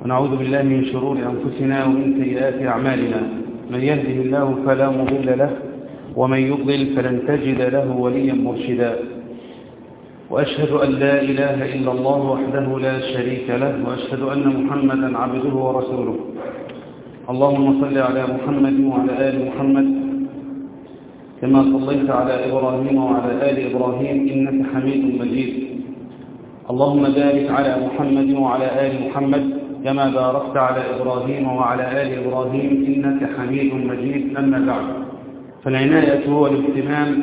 ونعوذ بالله من شرور أنفسنا ومن سيئات أعمالنا من يهده الله فلا مضل له ومن يضلل فلن تجد له وليا مرشدا وأشهد أن لا إله إلا الله وحده لا شريك له وأشهد أن محمدا عبده ورسوله اللهم صل على محمد وعلى آل محمد كما صليت على إبراهيم وعلى آل إبراهيم إنك حميد مجيد اللهم بارك على محمد وعلى آل محمد كما باركت على إبراهيم وعلى آل إبراهيم إنك حميد مجيد أما بعد فالعناية هو الاهتمام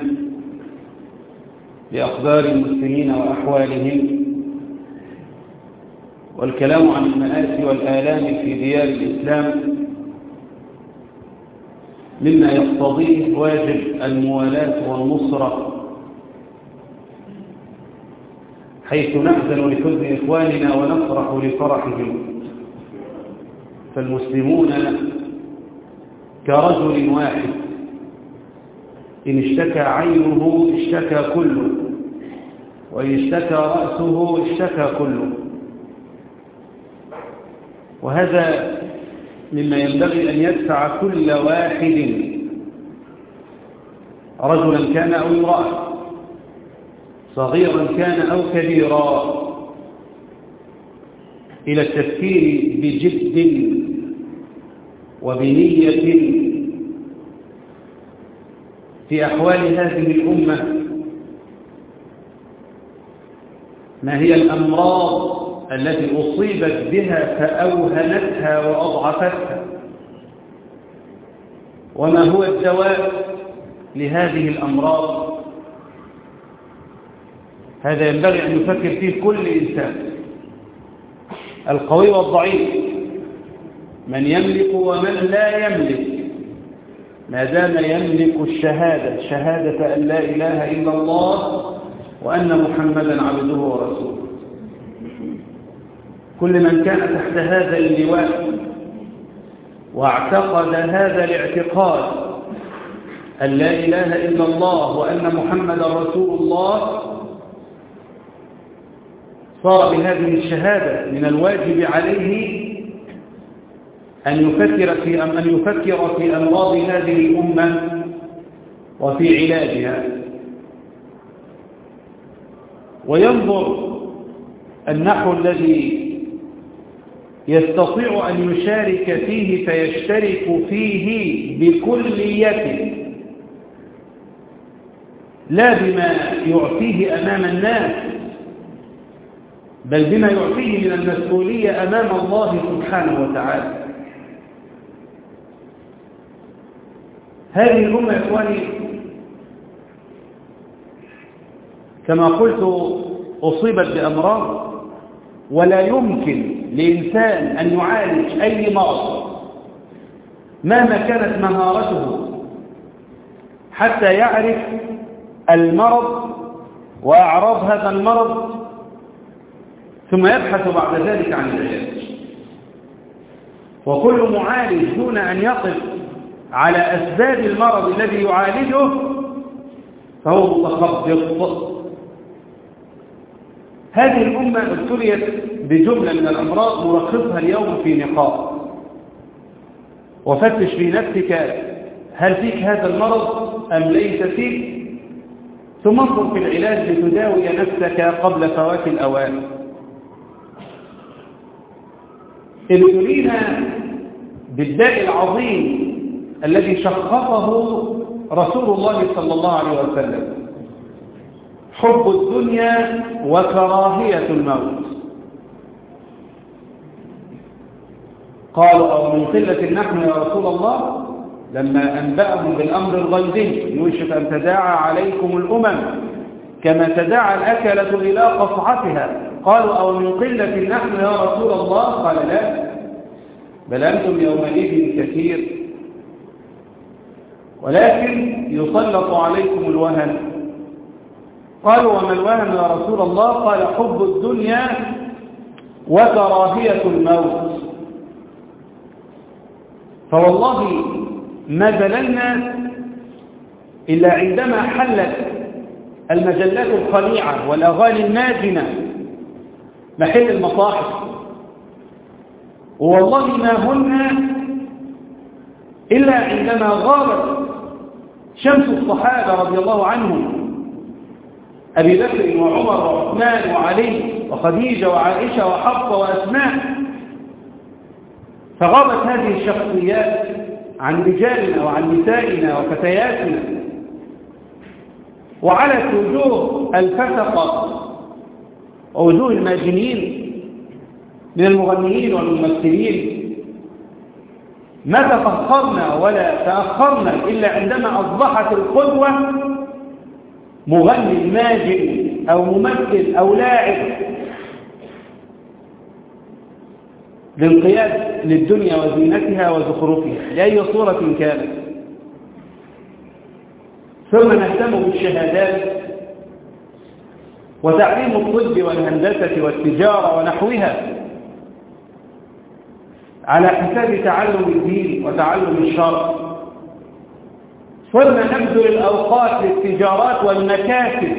بأخبار المسلمين وأحوالهم والكلام عن المآسي والآلام في ديار الإسلام مما يقتضيه واجب الموالاة والنصرة حيث نحزن لحزن إخواننا ونفرح لفرحهم فالمسلمون كرجل واحد إن اشتكى عينه اشتكى كله وإن اشتكى رأسه اشتكى كله وهذا مما ينبغي أن يدفع كل واحد رجلا كان أو امرأة صغيرا كان أو كبيرا إلى التفكير بجد وبنية في أحوال هذه الأمة ما هي الأمراض التي أصيبت بها فأوهنتها وأضعفتها وما هو الدواء لهذه الأمراض هذا ينبغي أن يفكر فيه كل إنسان القوي والضعيف من يملك ومن لا يملك ما دام يملك الشهادة شهادة أن لا إله إلا الله وأن محمدا عبده ورسوله كل من كان تحت هذا اللواء واعتقد هذا الاعتقاد أن لا إله إلا الله وأن محمدا رسول الله صار بهذه الشهادة من الواجب عليه أن يفكر في أم أن يفكر في أمراض هذه الأمة وفي علاجها وينظر النحو الذي يستطيع أن يشارك فيه فيشترك فيه بكليته لا بما يعطيه أمام الناس بل بما يعطيه من المسؤولية أمام الله سبحانه وتعالى هذه الأمة يا إخواني كما قلت أصيبت بأمراض ولا يمكن لإنسان أن يعالج أي مرض مهما كانت مهارته حتى يعرف المرض وأعراض هذا المرض ثم يبحث بعد ذلك عن العلاج وكل معالج دون أن يقف على أسباب المرض الذي يعالجه فهو متخبط هذه الأمة ابتليت بجملة من الأمراض نلخصها اليوم في نقاط وفتش في نفسك هل فيك هذا المرض أم ليس فيك ثم انظر في العلاج لتداوي نفسك قبل فوات الأوان ابتلينا بالداء العظيم الذي شخصه رسول الله صلى الله عليه وسلم حب الدنيا وكراهية الموت قالوا أو من قلة نحن يا رسول الله لما أنبأهم بالأمر الغيبي يوشك أن تداعى عليكم الأمم كما تداعى الأكلة إلى قصعتها قالوا أو من قلة نحن يا رسول الله قال لا بل أنتم يومئذ كثير ولكن يسلط عليكم الوهن قالوا وما الوهن يا رسول الله قال حب الدنيا وكراهية الموت فوالله ما زللنا إلا عندما حلت المجلات الخليعة والأغاني الناجنة محل المصاحف والله ما هن إلا عندما غابت شمس الصحابة رضي الله عنهم أبي بكر وعمر وعثمان وعلي وخديجة وعائشة وحفصة وأسماء فغابت هذه الشخصيات عن رجالنا وعن نسائنا وفتياتنا وعلت وجوه الفسقة ووجوه الماجنين من المغنيين والممثلين ما تفخرنا ولا تأخرنا إلا عندما أصبحت القدوة مغني ماجن أو ممثل أو لاعب للقياد للدنيا وزينتها وزخرفها لأي صورة كانت ثم نهتم بالشهادات وتعليم الطب والهندسة والتجارة ونحوها على حساب تعلم الدين وتعلم الشرع ثم نبذل الأوقات للتجارات والمكاسب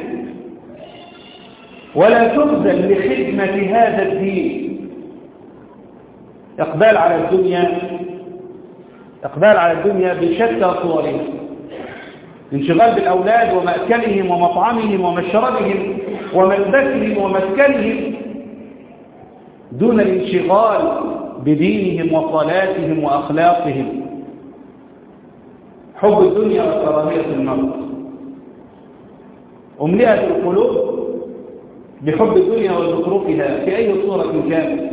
ولا تبذل لخدمة هذا الدين إقبال على الدنيا إقبال على الدنيا بشتى صورها انشغال بالأولاد ومأكلهم ومطعمهم ومشربهم وملبسهم ومسكنهم دون الانشغال بدينهم وصلاتهم وأخلاقهم حب الدنيا وكراهية الموت أملئت القلوب بحب الدنيا وزخرفها في أي صورة كانت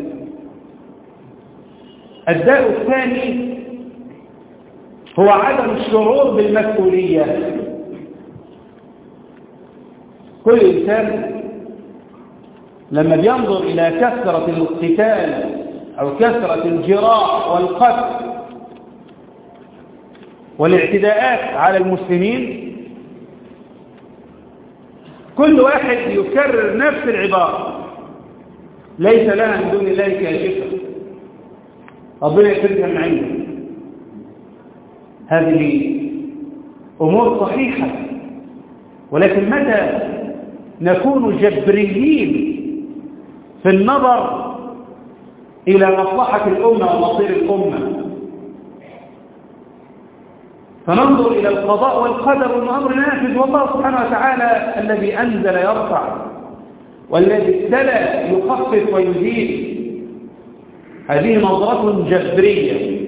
الداء الثاني هو عدم الشعور بالمسؤولية كل إنسان لما بينظر إلى كثرة القتال أو كثرة الجراح والقتل والاعتداءات على المسلمين كل واحد يكرر نفس العبارة ليس لها من دون الله كاشفة ربنا يكرمها من عنده هذه أمور صحيحة ولكن متى نكون جبريين في النظر إلى مصلحة الأمة ومصير الأمة فننظر إلى القضاء والقدر والأمر نافذ والله سبحانه وتعالى الذي أنزل يرفع والذي ابتلى يخفف ويزيد هذه نظرة جبرية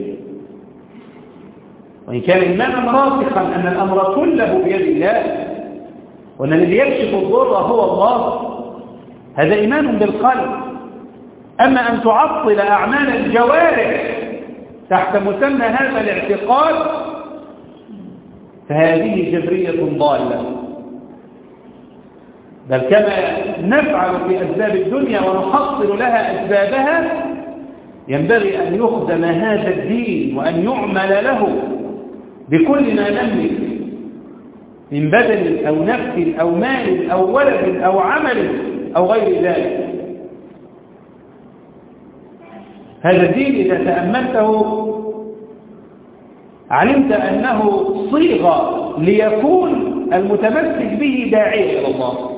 وإن كان إيمانا راسخا أن الأمر كله بيد الله وأن الذي يكشف الضر هو الله هذا إيمان بالقلب أما أن تعطل أعمال الجوارح تحت مسمى هذا الاعتقاد فهذه جبرية ضالة بل كما نفعل في أسباب الدنيا ونحصل لها أسبابها ينبغي أن يخدم هذا الدين وأن يعمل له بكل ما نملك من بدن أو نفس أو مال أو ولد أو عمل أو غير ذلك هذا الدين إذا تأملته علمت أنه صيغة ليكون المتمسك به داعية إلى الله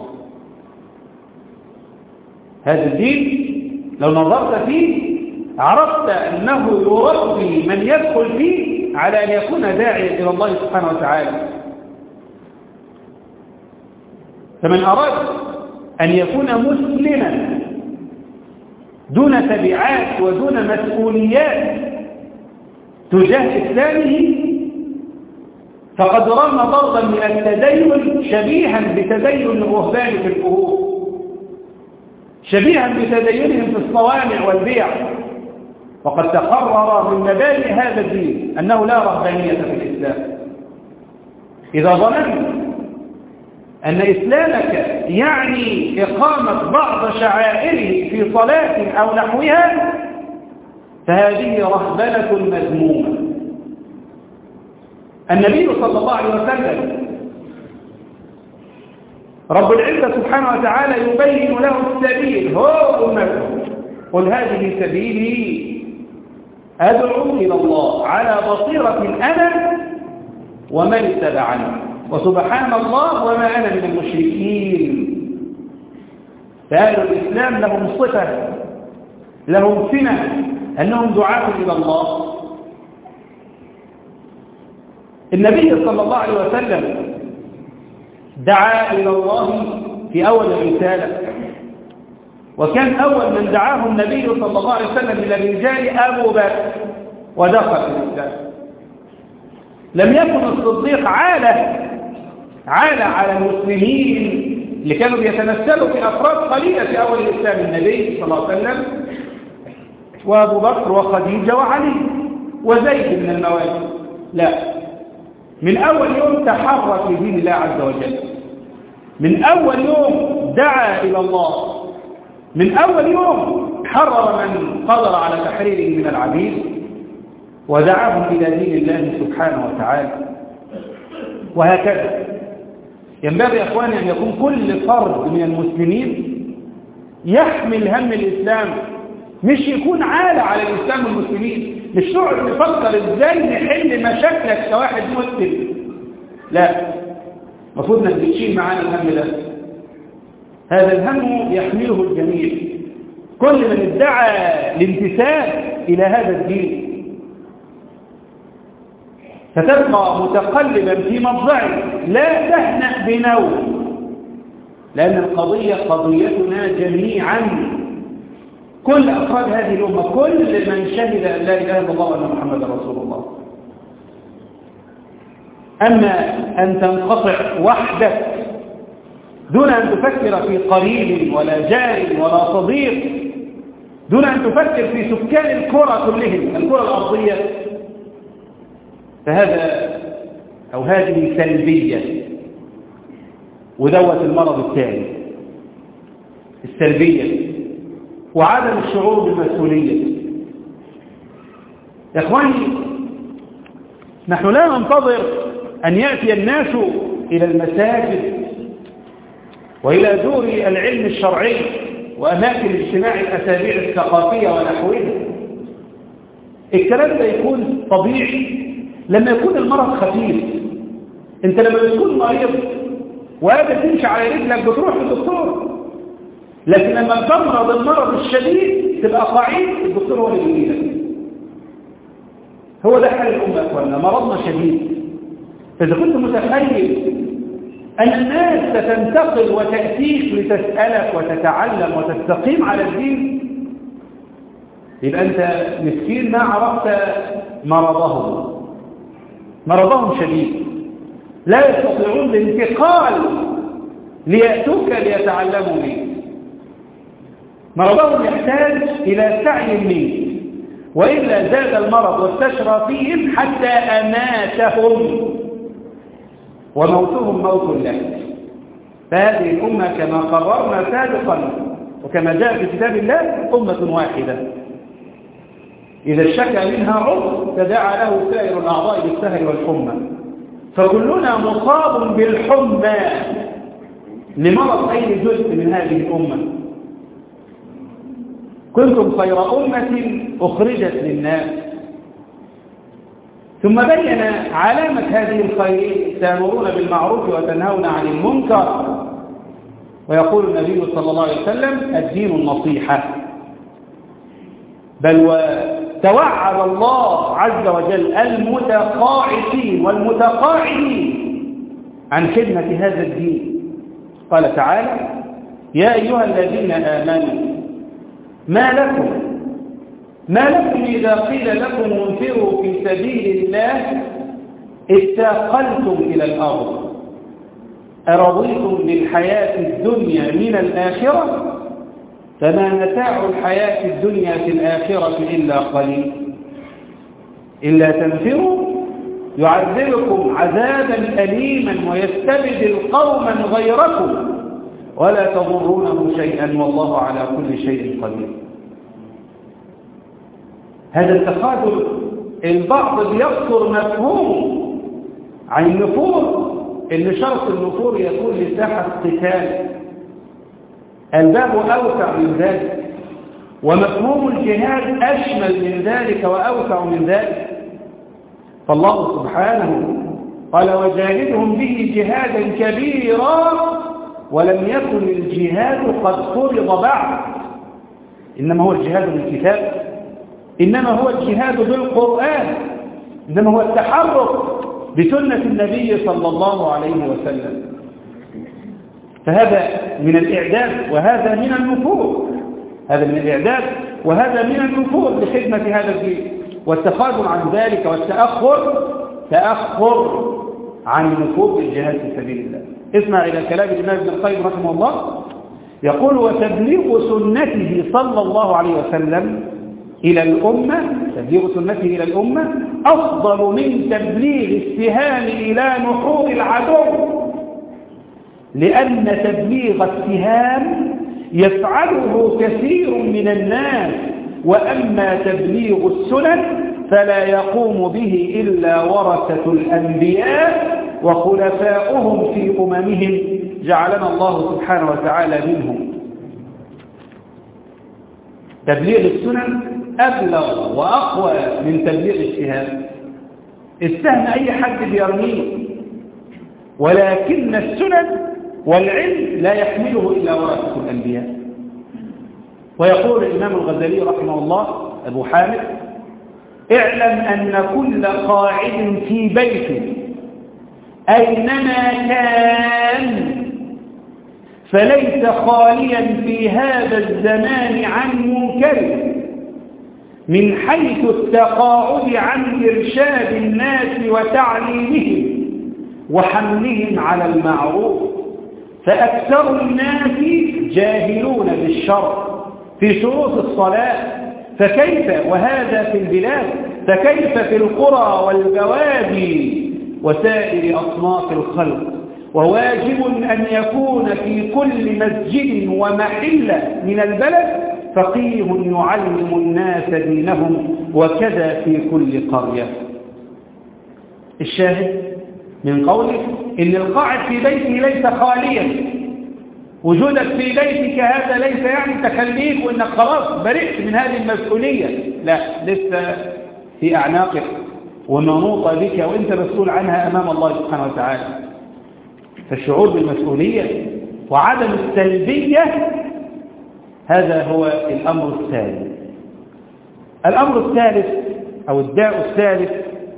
هذا الدين لو نظرت فيه عرفت أنه يربي من يدخل فيه على أن يكون داعيا إلى الله سبحانه وتعالى فمن أراد أن يكون مسلما دون تبعات ودون مسؤوليات تجاه إسلامه فقد رمى ضربا من التدين شبيها بتدين الرهبان في الكهوف شبيها بتدينهم في الصوامع والبيع وقد تقرر من مبادئ هذا الدين أنه لا رهبانية في الإسلام إذا ظننت أن إسلامك يعني إقامة بعض شعائره في صلاة أو نحوها فهذه رهبنة مذمومة النبي صلى الله عليه وسلم رب العزة سبحانه وتعالى يبين له السبيل هو أمته قل هذه سبيلي أدعو إلى الله على بصيرة أنا ومن اتبعني وسبحان الله وما أنا من المشركين فأهل الإسلام لهم صفة لهم سنة أنهم دعاة إلى الله النبي صلى الله عليه وسلم دعا إلى الله في أول الرسالة وكان أول من دعاه النبي صلى الله عليه وسلم إلى الرجال أبو بكر ودخل في الإسلام لم يكن الصديق عالة عالة على المسلمين اللي كانوا بيتمثلوا في أفراد قليلة في أول الإسلام النبي صلى الله عليه وسلم وأبو بكر وخديجة وعلي وزيد من الموالي لا من أول يوم تحرك في دين الله عز وجل من أول يوم دعا إلى الله من أول يوم حرر من قدر على تحريره من العبيد ودعاهم إلى دين الله سبحانه وتعالى وهكذا ينبغي يا أخواني أن يكون كل فرد من المسلمين يحمل هم الإسلام مش يكون عالة على الإسلام والمسلمين مش تقعد تفكر ازاي نحل مشاكلك كواحد مسلم لا المفروض انك بتشيل معانا الهم ده هذا الهم يحمله الجميع كل من ادعى الامتثال إلى هذا الدين فتبقى متقلبا في مضجعك لا تهنأ بنوم لأن القضية قضيتنا جميعا كل أفراد هذه الأمة كل من شهد أن لا إله إلا الله وأن محمد رسول الله أما أن تنقطع وحدك دون أن تفكر في قريب ولا جار ولا صديق دون أن تفكر في سكان الكرة كلهم الكرة الأرضية فهذا أو هذه سلبية ودوت المرض الثاني السلبية وعدم الشعور بالمسؤولية يا إخواني نحن لا ننتظر أن يأتي الناس إلى المساجد وإلى دور العلم الشرعي وأماكن اجتماع الأسابيع الثقافية ونحوها الكلام ده يكون طبيعي لما يكون المرض خفيف انت لما تكون مريض وقادر تمشي على رجلك بتروح للدكتور لكن لما تمرض المرض الشديد تبقى قاعد الدكتور هو اللي يجيلك هو ده حال الأمة أخوانا مرضنا شديد فإذا كنت متخيل أن الناس ستنتقل وتأتيك لتسألك وتتعلم وتستقيم على الدين يبقى أنت مسكين ما عرفت مرضهم مرضهم شديد لا يستطيعون الانتقال ليأتوك ليتعلموا منك مرضهم يحتاج إلى سعي منك وإلا زاد المرض واستشرى فيهم حتى أماتهم وموتهم موت لك فهذه الأمة كما قررنا سابقا وكما جاء في كتاب الله أمة واحدة إذا اشتكى منها عضو تداعى له سائر الأعضاء بالسهر والحمى فكلنا مصاب بالحمى لمرض أي جزء من هذه الأمة كنتم خير أمة أخرجت للناس ثم بين علامة هذه الخير تأمرون بالمعروف وتنهون عن المنكر ويقول النبي صلى الله عليه وسلم الدين النصيحة بل وتوعد الله عز وجل المتقاعدين والمتقاعدين عن خدمة هذا الدين قال تعالى يا أيها الذين آمنوا ما لكم ما لكم إذا قيل لكم انفروا في سبيل الله استاقلتم إلى الأرض أرضيتم بالحياة الدنيا من الآخرة فما متاع الحياة الدنيا في الآخرة إلا قليل إلا تنفروا يعذبكم عذابا أليما ويستبدل قوما غيركم ولا تضرونه شيئا والله على كل شيء قدير هذا التخاذل البعض بيذكر مفهومه عن النفور ان شرط النفور يكون لساحة قتال الباب أوسع من ذلك ومفهوم الجهاد أشمل من ذلك وأوسع من ذلك فالله سبحانه قال وجاهدهم به جهادا كبيرا ولم يكن الجهاد قد فرض بعد إنما هو الجهاد بالكتاب إنما هو الجهاد بالقرآن إنما هو التحرك بسنة النبي صلى الله عليه وسلم فهذا من الإعداد وهذا من النفوذ هذا من الإعداد وهذا من النفوذ لخدمة هذا الدين والتخاذل عن ذلك والتأخر تأخر عن النفوذ بالجهاد في سبيل الله اسمع إلى كلام الإمام ابن القيم رحمه الله يقول وتبليغ سنته صلى الله عليه وسلم إلى الأمة تبليغ سنته إلى الأمة أفضل من تبليغ السهام إلى نحور العدو لأن تبليغ السهام يفعله كثير من الناس وأما تبليغ السنن فلا يقوم به إلا ورثة الأنبياء وخلفاؤهم في أممهم جعلنا الله سبحانه وتعالى منهم تبليغ السنن أبلغ وأقوى من تبليغ السهام السهم أي حد بيرميه ولكن السنن والعلم لا يحمله إلا ورثة الأنبياء ويقول الإمام الغزالي رحمه الله أبو حامد اعلم أن كل قاعد في بيت أينما كان فليس خاليا في هذا الزمان عن منكر من حيث التقاعد عن إرشاد الناس وتعليمهم وحملهم على المعروف فأكثر الناس جاهلون بالشرع في شروط الصلاة فكيف وهذا في البلاد فكيف في القرى والبوادي وسائر أصناف الخلق وواجب أن يكون في كل مسجد ومحلة من البلد فقيه يعلم الناس دينهم وكذا في كل قرية الشاهد من قوله إن القاعد في بيته ليس خاليا وجودك في بيتك هذا ليس يعني تخليك وإنك خلاص برئت من هذه المسؤولية لا لسه في أعناقك ومنوطة بك وإنت مسؤول عنها أمام الله سبحانه وتعالى فالشعور بالمسؤولية وعدم السلبية هذا هو الأمر الثالث الأمر الثالث أو الداء الثالث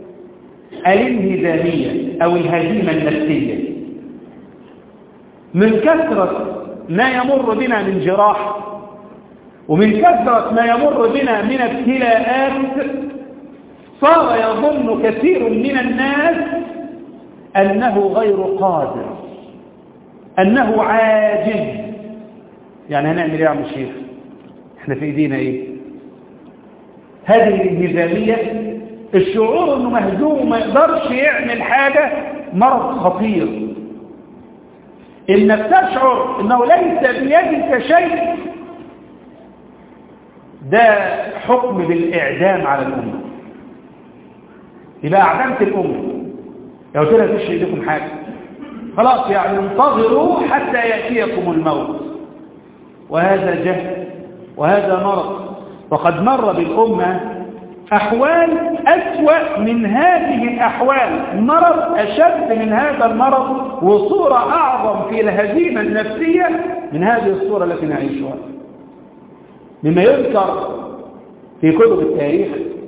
الانهزامية أو الهزيمة النفسية من كثرة ما يمر بنا من جراح ومن كثرة ما يمر بنا من ابتلاءات صار يظن كثير من الناس أنه غير قادر أنه عاجز يعني هنعمل ايه يا عم الشيخ احنا في ايدينا ايه هذه الانهزامية الشعور انه مهزوم وما يقدرش يعمل حاجة مرض خطير انك تشعر انه ليس بيدك شيء ده حكم بالاعدام على الامه يبقى اعدمت الامه لو قلت لها فيش ايديكم حاجه خلاص يعني انتظروا حتى ياتيكم الموت وهذا جهل وهذا مرض وقد مر بالامه أحوال أسوأ من هذه الأحوال مرض أشد من هذا المرض وصورة أعظم في الهزيمة النفسية من هذه الصورة التي نعيشها مما يذكر في كتب التاريخ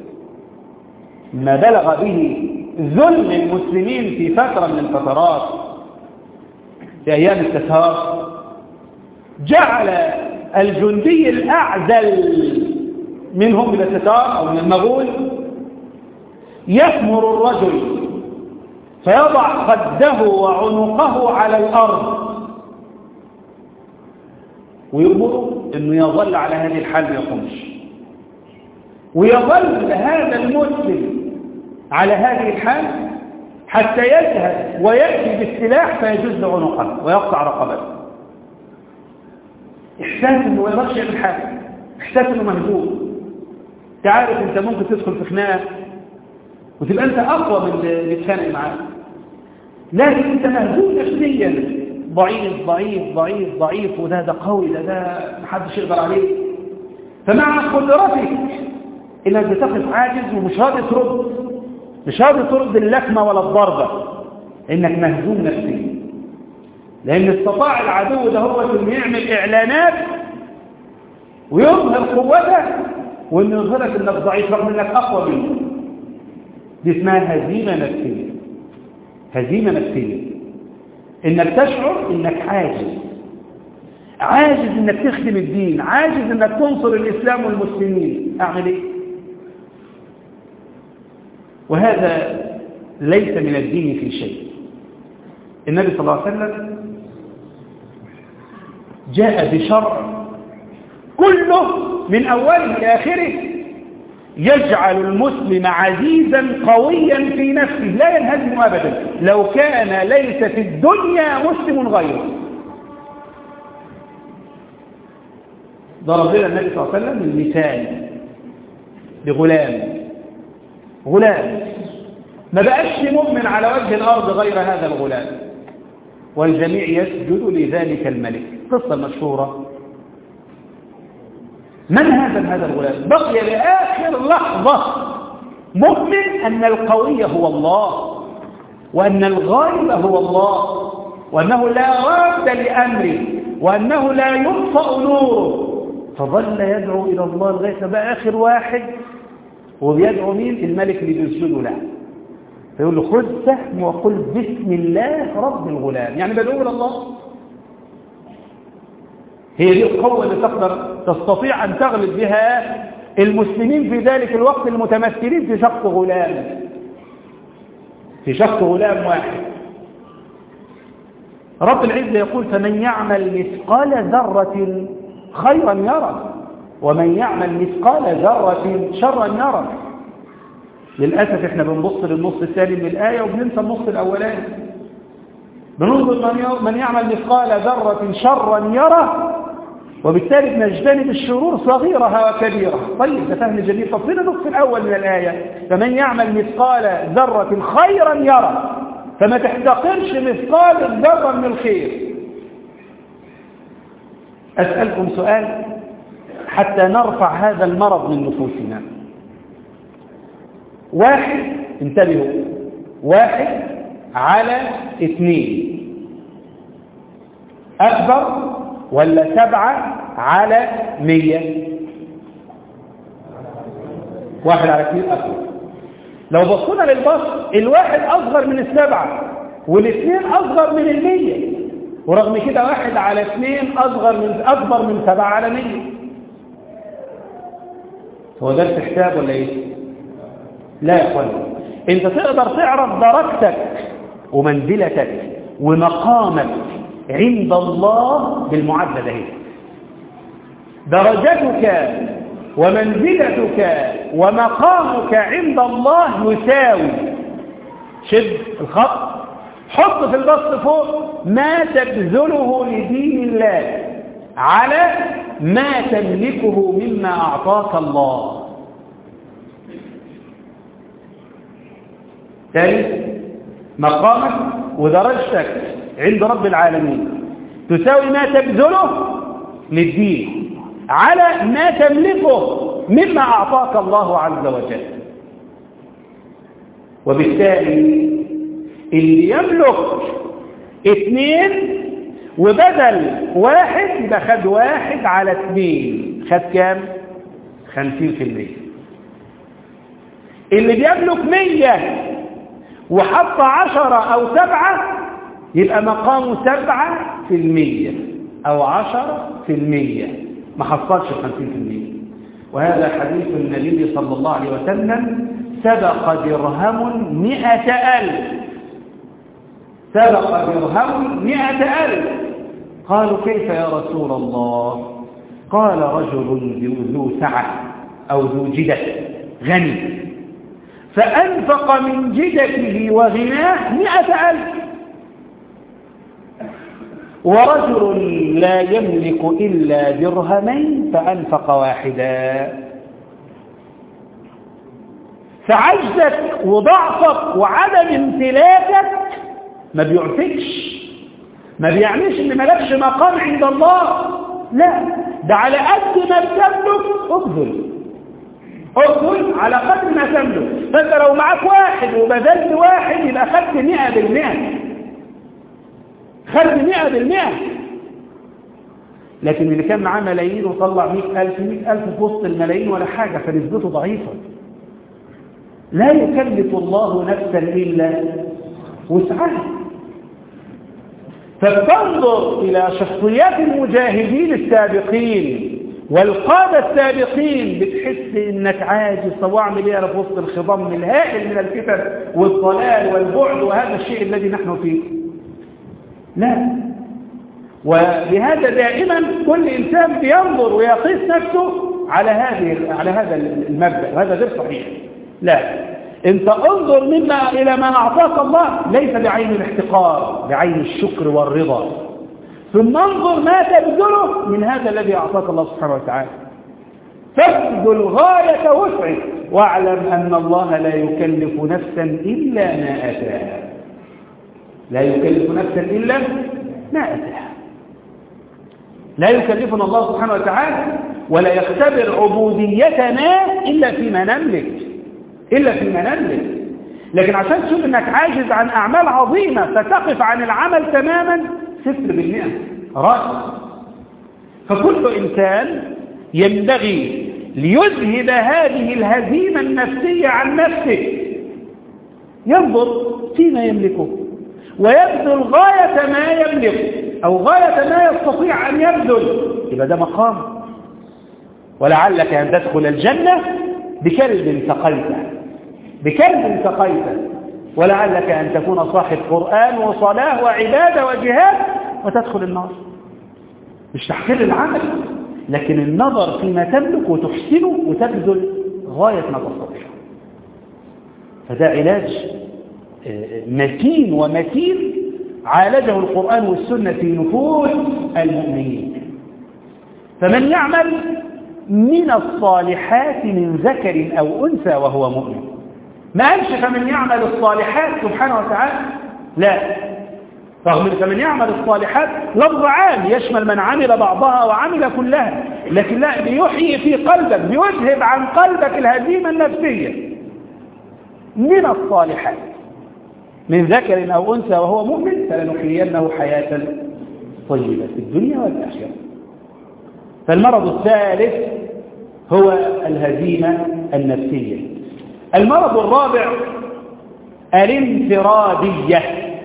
ما بلغ به ظلم المسلمين في فترة من الفترات في أيام التتار جعل الجندي الأعزل منهم من التتار أو من المغول يثمر الرجل فيضع خده وعنقه على الأرض ويأمره أنه يظل على هذه الحال ما يقومش ويظل هذا المسلم على هذه الحال حتى يذهب ويأتي بالسلاح فيجز عنقه ويقطع رقبته إحساس أنه ما يقدرش يعمل حاجة إحساس أنه مهزوم تعرف انت ممكن تدخل في خناقه وتبقى انت اقوى من اللي بيتخانق معاك لكن انت مهزوم نفسيا ضعيف ضعيف ضعيف ضعيف وده ده قوي ده ده محدش يقدر عليه فمع قدرتك انك بتقف عاجز ومش راضي ترد مش راضي ترد اللكمه ولا الضربه انك مهزوم نفسيا لان استطاع العدو ده هو انه يعمل اعلانات ويظهر قوته وانه يظهرك انك ضعيف رغم انك اقوى منه دي اسمها هزيمه نفسيه هزيمه نفسيه انك تشعر انك عاجز عاجز انك تخدم الدين عاجز انك تنصر الاسلام والمسلمين اعمل ايه وهذا ليس من الدين في شيء النبي صلى الله عليه وسلم جاء بشرع كله من أوله إلى آخره يجعل المسلم عزيزا قويا في نفسه لا ينهزم أبدا لو كان ليس في الدنيا مسلم غيره ضرب لنا النبي صلى الله عليه وسلم المثال لغلام غلام ما بقاش مؤمن على وجه الأرض غير هذا الغلام والجميع يسجد لذلك الملك قصة مشهورة من هذا هذا الغلام بقي لآخر لحظة مؤمن أن القوي هو الله وأن الغالب هو الله وأنه لا راد لأمره وأنه لا يطفأ نوره فظل يدعو إلى الله لغاية بقى آخر واحد وبيدعو مين الملك اللي بيسجده له فيقول له خذ سهم وقل بسم الله رب الغلام يعني بدعو إلى الله هي دي القوة اللي تقدر تستطيع أن تغلب بها المسلمين في ذلك الوقت المتمثلين في شق غلام في شق غلام واحد رب العزة يقول فمن يعمل مثقال ذرة خيرا يرى ومن يعمل مثقال ذرة شرا يرى للأسف احنا بنبص للنص الثاني من الآية وبننسى النص الأولاني بننظر من يعمل مثقال ذرة شرا يرى وبالتالي بنجتنب الشرور صغيرها وكبيرها طيب ده فهم جميل طب فين النص الأول من الآية فمن يعمل مثقال ذرة خيرا يرى فما تحتقرش مثقال الذرة من الخير أسألكم سؤال حتى نرفع هذا المرض من نفوسنا واحد انتبهوا واحد على اثنين أكبر ولا سبعة على مية واحد على اثنين أكبر لو بصينا للبسط الواحد أصغر من السبعة والاثنين أصغر من المية ورغم كده واحد على اثنين أصغر من أكبر من سبعة على مية هو ده الحساب ولا ايه لا يا اخوان انت تقدر تعرف درجتك ومنزلتك ومقامك عند الله بالمعادله ده درجتك ومنزلتك ومقامك عند الله يساوي شد الخط حط في البسط فوق ما تبذله لدين الله على ما تملكه مما أعطاك الله ثالث مقامك ودرجتك عند رب العالمين تساوي ما تبذله للدين على ما تملكه مما أعطاك الله عز وجل وبالتالي اللي يملك اثنين وبدل واحد يبقى خد واحد على اثنين خد كام خمسين في المية اللي بيملك مية وحط عشرة أو سبعة يبقى مقامه سبعة في المية أو عشرة في المية ما حصلش خمسين في المية وهذا حديث النبي صلى الله عليه وسلم سبق درهم مئة ألف سبق درهم مئة ألف قالوا كيف يا رسول الله قال رجل ذو سعة أو ذو جدة غني فأنفق من جدته وغناه مئة ألف ورجل لا يملك إلا درهمين فأنفق واحدا فعجزك وضعفك وعدم امتلاكك ما بيعفكش ما بيعنيش ان مالكش مقام عند الله لا ده على قد ما بتملك ابذل ابذل على قدر ما تملك فانت لو معاك واحد وبذلت واحد يبقى خدت مئة بالمئة خدت مئة بالمئة لكن اللي كان معاه ملايين وطلع مئة ألف مئة ألف في وسط الملايين ولا حاجة فنسبته ضعيفة لا يكلف الله نفسا إلا وسعها فبتنظر إلى شخصيات المجاهدين السابقين والقادة السابقين بتحس انك عاجز طب اعمل ايه انا في وسط الخضم الهائل من الفتن والضلال والبعد وهذا الشيء الذي نحن فيه لا ولهذا دائما كل انسان بينظر ويقيس نفسه على هذه على هذا المبدا وهذا غير صحيح لا انت انظر مما الى ما اعطاك الله ليس بعين الاحتقار بعين الشكر والرضا ثم انظر ما تبذله من هذا الذي أعطاك الله سبحانه وتعالى تبذل غاية وسعك واعلم أن الله لا يكلف نفسا إلا ما أتاها لا يكلف نفسا إلا ما أتاها لا يكلفنا الله سبحانه وتعالى ولا يختبر عبوديتنا إلا فيما نملك إلا فيما نملك لكن عشان تشوف أنك عاجز عن أعمال عظيمة فتقف عن العمل تماما صفر بالمئة رأس فكل إنسان ينبغي ليذهب هذه الهزيمة النفسية عن نفسه ينظر فيما يملكه ويبذل غاية ما يملك أو غاية ما يستطيع أن يبذل يبقى ده مقام ولعلك أن تدخل الجنة بكلب سقيته بكلب سقيته ولعلك أن تكون صاحب قرآن وصلاة وعبادة وجهاد وتدخل النار مش تحقير العمل لكن النظر فيما تملك وتحسنه وتبذل غاية ما تستطيع فده علاج متين ومتين عالجه القرآن والسنة في نفوس المؤمنين فمن يعمل من الصالحات من ذكر أو أنثى وهو مؤمن ما قالش فمن يعمل الصالحات سبحانه وتعالى لا رغم فمن يعمل الصالحات لفظ عام يشمل من عمل بعضها وعمل كلها لكن لا بيحيي في قلبك بيذهب عن قلبك الهزيمة النفسية من الصالحات من ذكر أو أنثى وهو مؤمن فلنحيينه حياة طيبة في الدنيا والآخرة فالمرض الثالث هو الهزيمة النفسية المرض الرابع الانفرادية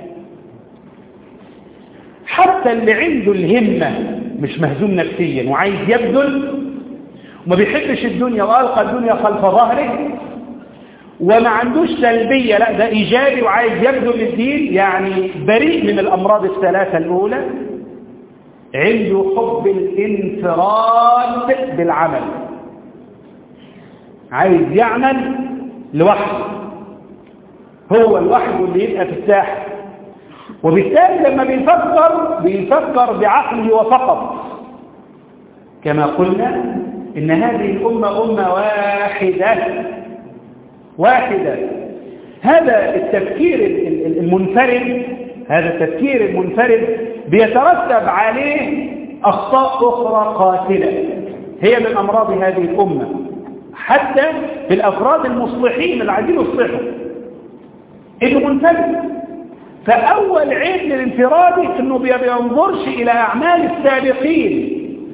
حتى اللي عنده الهمة مش مهزوم نفسيا وعايز يبذل وما بيحبش الدنيا وألقى الدنيا خلف ظهره وما عندوش سلبية لا ده إيجابي وعايز يبذل للدين يعني بريء من الأمراض الثلاثة الأولى عنده حب الانفراد بالعمل عايز يعمل لوحده هو لوحده اللي يبقى في الساحة وبالتالي لما بيفكر بيفكر بعقله وفقط كما قلنا إن هذه الأمة أمة واحدة واحدة هذا التفكير المنفرد هذا التفكير المنفرد بيترتب عليه أخطاء أخرى قاتلة هي من أمراض هذه الأمة حتى في الأفراد المصلحين اللي عايزين يصلحوا إنه منفرد فأول عيب للانفراد إنه ما بينظرش إلى أعمال السابقين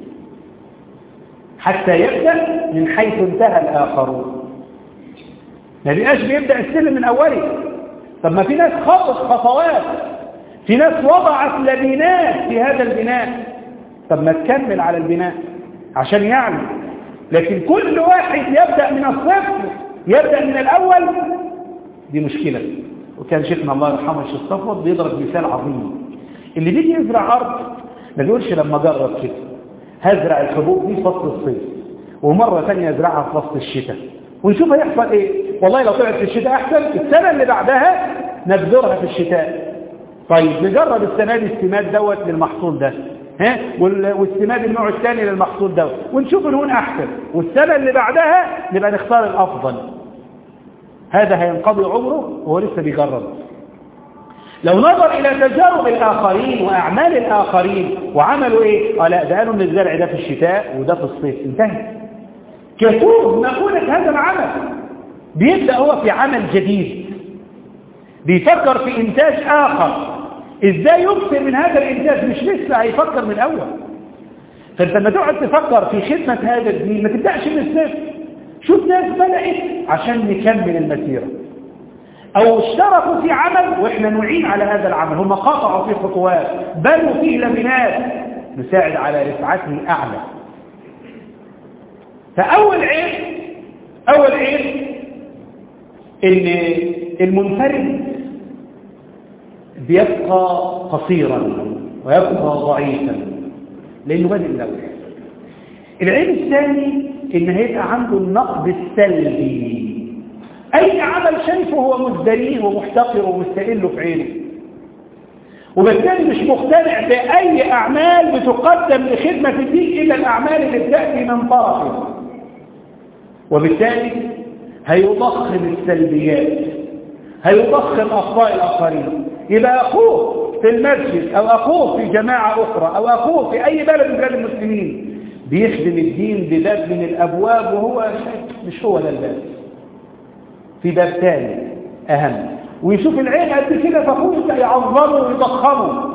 حتى يبدأ من حيث انتهى الآخرون ما بيبقاش بيبدأ السلم من أوله طب ما في ناس خطت خطوات في ناس وضعت لبنات في هذا البناء طب ما تكمل على البناء عشان يعمل لكن كل واحد يبدأ من الصفر يبدأ من الأول دي مشكلة وكان شيخنا الله يرحمه الشيخ صفوت بيضرب مثال عظيم اللي بيجي يزرع أرض ما بيقولش لما جرب كده هزرع الحبوب دي فصل الصيف ومرة ثانية ازرعها في فصل الشتاء ونشوف هيحصل ايه والله لو طلعت في الشتاء احسن السنة اللي بعدها نبذرها في الشتاء طيب نجرب السنة دي السماد دوت للمحصول ده ها والسماد النوع الثاني للمحصول دوت ونشوف الهون احسن والسنة اللي بعدها نبقى نختار الافضل هذا هينقضي عمره وهو لسه بيجرب لو نظر إلى تجارب الآخرين وأعمال الآخرين وعملوا إيه؟ قال لا ده قالوا إن الزرع ده في الشتاء وده في الصيف انتهى كتوب مقولة هذا العمل بيبدأ هو في عمل جديد بيفكر في إنتاج آخر إزاي يكثر من هذا الإنتاج مش لسه هيفكر من الأول فانت لما تقعد تفكر في خدمة هذا الدين ما تبدأش من الصفر شوف ناس بدأت عشان نكمل المسيرة او اشتركوا في عمل واحنا نعين على هذا العمل هم قطعوا في خطوات بنوا فيه لبنات نساعد على رفعته اعلى فاول عيب اول عيب ان المنفرد بيبقى قصيرا ويبقى ضعيفا لانه بادئ الاول العيب الثاني ان هيبقى عنده النقد السلبي اي عمل شايفه هو مزدريه ومحتقر ومستقل في عينه وبالتالي مش مقتنع باي اعمال بتقدم لخدمه الدين الا الاعمال اللي بتاتي من طرفه وبالتالي هيضخم السلبيات هيضخم اخطاء الاخرين يبقى اخوه في المسجد او اخوه في جماعه اخرى او اخوه في اي بلد من بلاد المسلمين بيخدم الدين بباب من الابواب وهو مش هو ده الباب في باب ثاني اهم ويشوف العين قد كده فاخوه يعظمه ويضخمه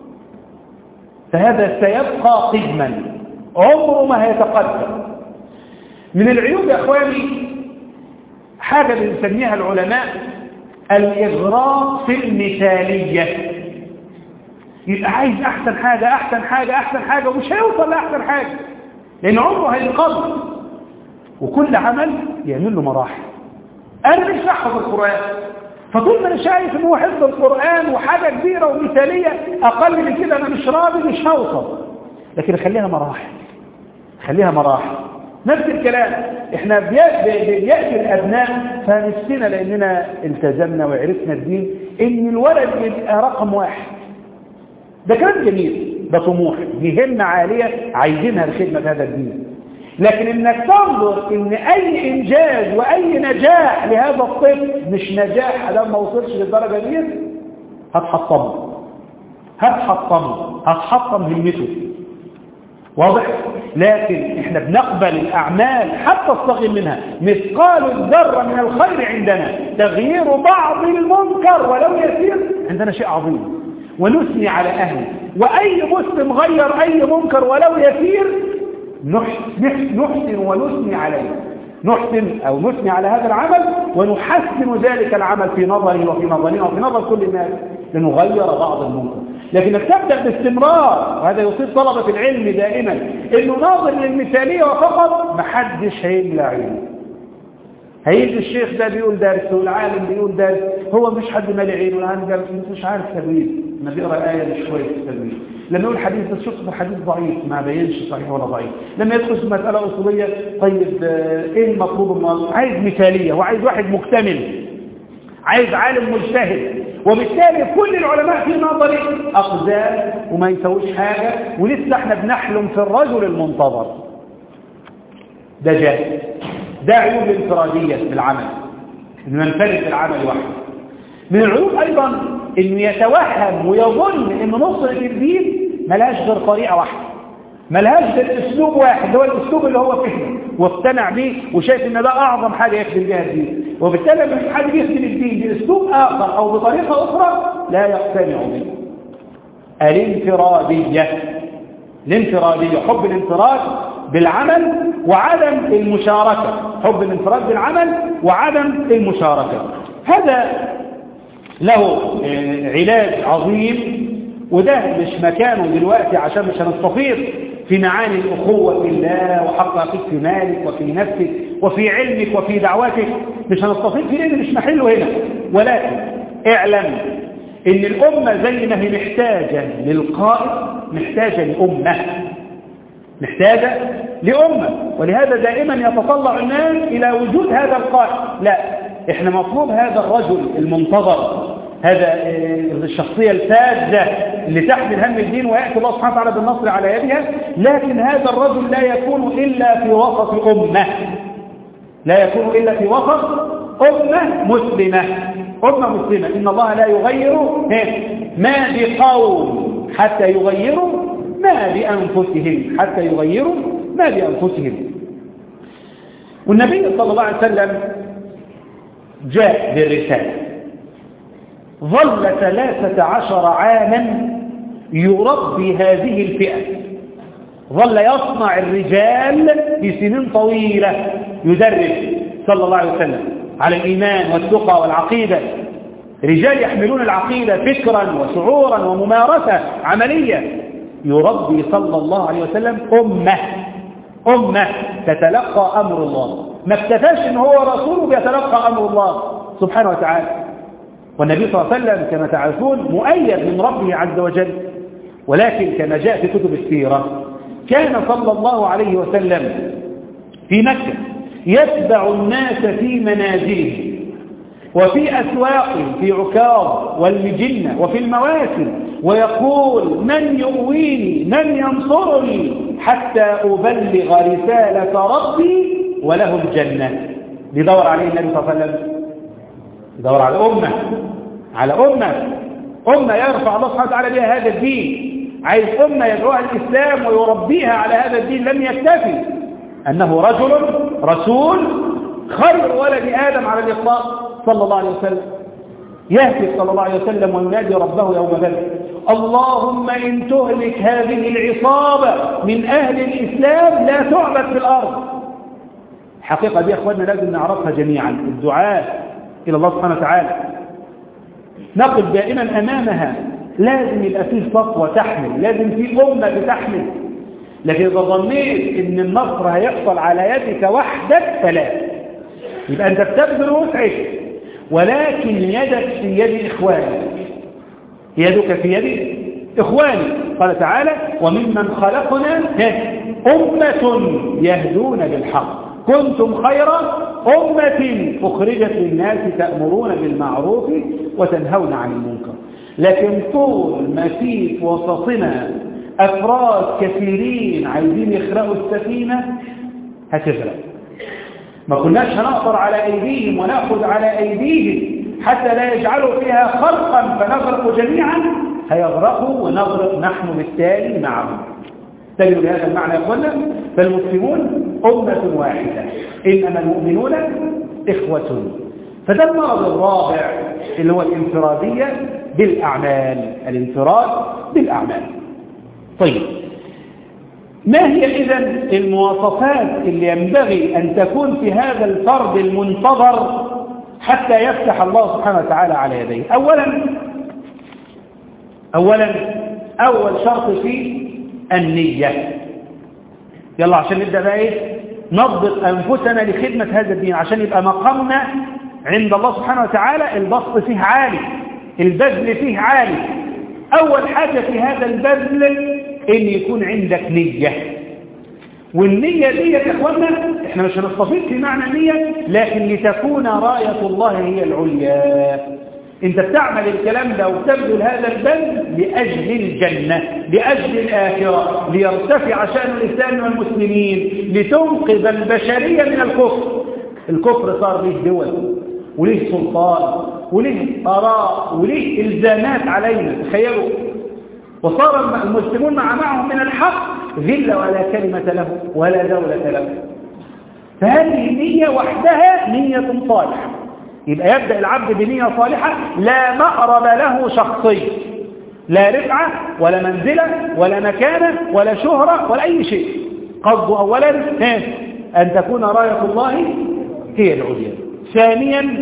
فهذا سيبقى قدما عمره ما هيتقدم من العيوب يا اخواني حاجه بنسميها العلماء الاغراق في المثاليه يبقى عايز احسن حاجه احسن حاجه احسن حاجه ومش هيوصل لاحسن حاجه لان عمره هينقض وكل عمل يعمل له مراحل انا مش بحفظ القران فطول ما انا شايف ان هو حفظ القران وحاجه كبيره ومثاليه اقل من كده انا مش راضي مش هوصل لكن خليها مراحل خليها مراحل نفس الكلام احنا بيأتي الابناء فنفسنا لاننا التزمنا وعرفنا الدين ان الولد يبقى رقم واحد ده كلام جميل ده طموح دي همة عالية عايزينها لخدمة هذا الدين لكن انك تنظر ان اي انجاز واي نجاح لهذا الطفل مش نجاح لما وصلش للدرجة دي هتحطمه هتحطمه هتحطم همته واضح لكن احنا بنقبل الاعمال حتى الصغير منها مثقال الذره من الخير عندنا تغيير بعض المنكر ولو يسير عندنا شيء عظيم ونثني على اهله واي مسلم غير اي منكر ولو يسير نحسن ونثني عليه نحسن او نثني على هذا العمل ونحسن ذلك العمل في نظره وفي نظرنا وفي نظر كل الناس لنغير بعض المنكر لكنك تبدأ باستمرار وهذا يصيب طلبة العلم دائما انه ناظر للمثالية وفقط محدش هيملى عينه هيجي الشيخ ده بيقول درس والعالم بيقول درس هو مش حد مالي عينه والعالم مش عارف تدوين ما بيقرا آية مش كويس التدوين لما يقول حديث بس شوف حديث ضعيف ما بينش صحيح ولا ضعيف لما يدخل في مسألة أصولية طيب ايه المطلوب النهارده عايز مثالية وعايز واحد مكتمل عايز عالم مجتهد وبالتالي كل العلماء في نظري أقزام وما يسويش حاجة ولسه احنا بنحلم في الرجل المنتظر ده جاهز ده عيوب الانفرادية في العمل انه ينفرد العمل وحده من العيوب ايضا انه يتوهم ويظن ان نصرة الدين ملهاش غير طريقة واحدة ملهاش غير اسلوب واحد هو الاسلوب اللي هو فهمه واقتنع بيه وشايف ان ده اعظم حاجة يخدم بها الدين وبالتالي لما حد يخدم الدين باسلوب اخر او بطريقة اخرى لا يقتنع به الانفرادية الانفرادية حب الانفراد بالعمل وعدم المشاركة حب الانفراد بالعمل وعدم المشاركة هذا له علاج عظيم وده مش مكانه دلوقتي عشان مش هنستفيض في معاني الأخوة في الله وحقك في مالك وفي نفسك وفي علمك وفي دعوتك مش هنستفيض في لأن مش محله هنا ولكن اعلم ان الأمة زي ما هي محتاجة للقائد محتاجة لأمة محتاجة لأمة ولهذا دائما يتطلع الناس إلى وجود هذا القائد لا احنا مطلوب هذا الرجل المنتظر هذا الشخصية الفاذة اللي تحمل هم الدين ويأتي الله سبحانه وتعالى بالنصر على يدها لكن هذا الرجل لا يكون إلا في وسط أمة لا يكون إلا في وسط أمة مسلمة أمة مسلمة إن الله لا يغير ما بقوم حتى يغيروا ما بأنفسهم حتى يغيروا ما بأنفسهم والنبي صلى الله عليه وسلم جاء بالرسالة ظل ثلاثة عشر عاما يربي هذه الفئة ظل يصنع الرجال في سنين طويلة يدرس صلى الله عليه وسلم على الإيمان والتقى والعقيدة رجال يحملون العقيدة فكرا وشعورا وممارسة عملية يربي صلى الله عليه وسلم أمة أمة تتلقى أمر الله ما اكتفاش ان هو رسول بيتلقى أمر الله سبحانه وتعالى والنبي صلى الله عليه وسلم كما تعرفون مؤيد من ربه عز وجل ولكن كما جاء في كتب السيرة كان صلى الله عليه وسلم في مكة يتبع الناس في منازلهم وفي أسواق في عكاظ والمجنة وفي المواسم ويقول من يؤويني من ينصرني حتى أبلغ رسالة ربي وله الجنة بيدور عليه النبي صلى الله عليه وسلم يدور على أمة على أمة أمة يرفع الله سبحانه وتعالى بها هذا الدين عايز أمة يدعوها الإسلام ويربيها على هذا الدين لم يكتفي أنه رجل رسول خير ولد آدم على الإطلاق صلى الله عليه وسلم يهتف صلى الله عليه وسلم وينادي ربه يوم بدر اللهم إن تهلك هذه العصابة من أهل الإسلام لا تعبد في الأرض الحقيقة دي يا أخواننا لازم نعرفها جميعا الدعاء إلى الله سبحانه وتعالى نقف دائما أمامها لازم يبقى فيه صفوة تحمل لازم فيه أمة بتحمل لكن إذا ظنيت إن النصر هيحصل على يدك وحدك فلا يبقى أنت بتبذل وسعك ولكن يدك في يد إخوانك يدك في يد إخواني قال تعالى وممن خلقنا أمة يهدون بالحق كنتم خير أمة أخرجت للناس تأمرون بالمعروف وتنهون عن المنكر لكن طول ما في في وسطنا أفراد كثيرين عايزين يخرقوا السفينة هتغرق ما كناش هنقطر على أيديهم ونأخذ على أيديهم حتى لا يجعلوا فيها خرقا فنغرق جميعا هيغرقوا ونغرق نحن بالتالي معهم تجدوا بهذا المعنى يا أخوانا فالمسلمون أمة واحدة إنما المؤمنون إخوة فده المرض الرابع اللي هو الانفرادية بالأعمال الانفراد بالأعمال طيب ما هي إذا المواصفات اللي ينبغي أن تكون في هذا الفرد المنتظر حتى يفتح الله سبحانه وتعالى على يديه أولا أولا أول شرط فيه النية يلا عشان نبدأ بقى إيه نضبط أنفسنا لخدمة هذا الدين عشان يبقى مقامنا عند الله سبحانه وتعالى البسط فيه عالي البذل فيه عالي أول حاجة في هذا البذل إن يكون عندك نية والنية دي يا إخوانا إحنا مش هنستفيد في معنى النية لكن لتكون راية الله هي العليا انت بتعمل الكلام ده وتبذل هذا البذل لأجل الجنة لأجل الآخرة ليرتفع شأن الإسلام والمسلمين لتنقذ البشرية من الكفر الكفر صار له دول وليه سلطان وليه آراء وليه إلزامات علينا تخيلوا وصار المسلمون مع معهم من الحق ذلة ولا كلمة له ولا دولة له فهذه النية وحدها نية صالحة يبقى يبدأ العبد بنية صالحة لا مأرب له شخصي لا رفعة ولا منزلة ولا مكانة ولا شهرة ولا أي شيء قصد أولا أن تكون راية الله هي العليا ثانيا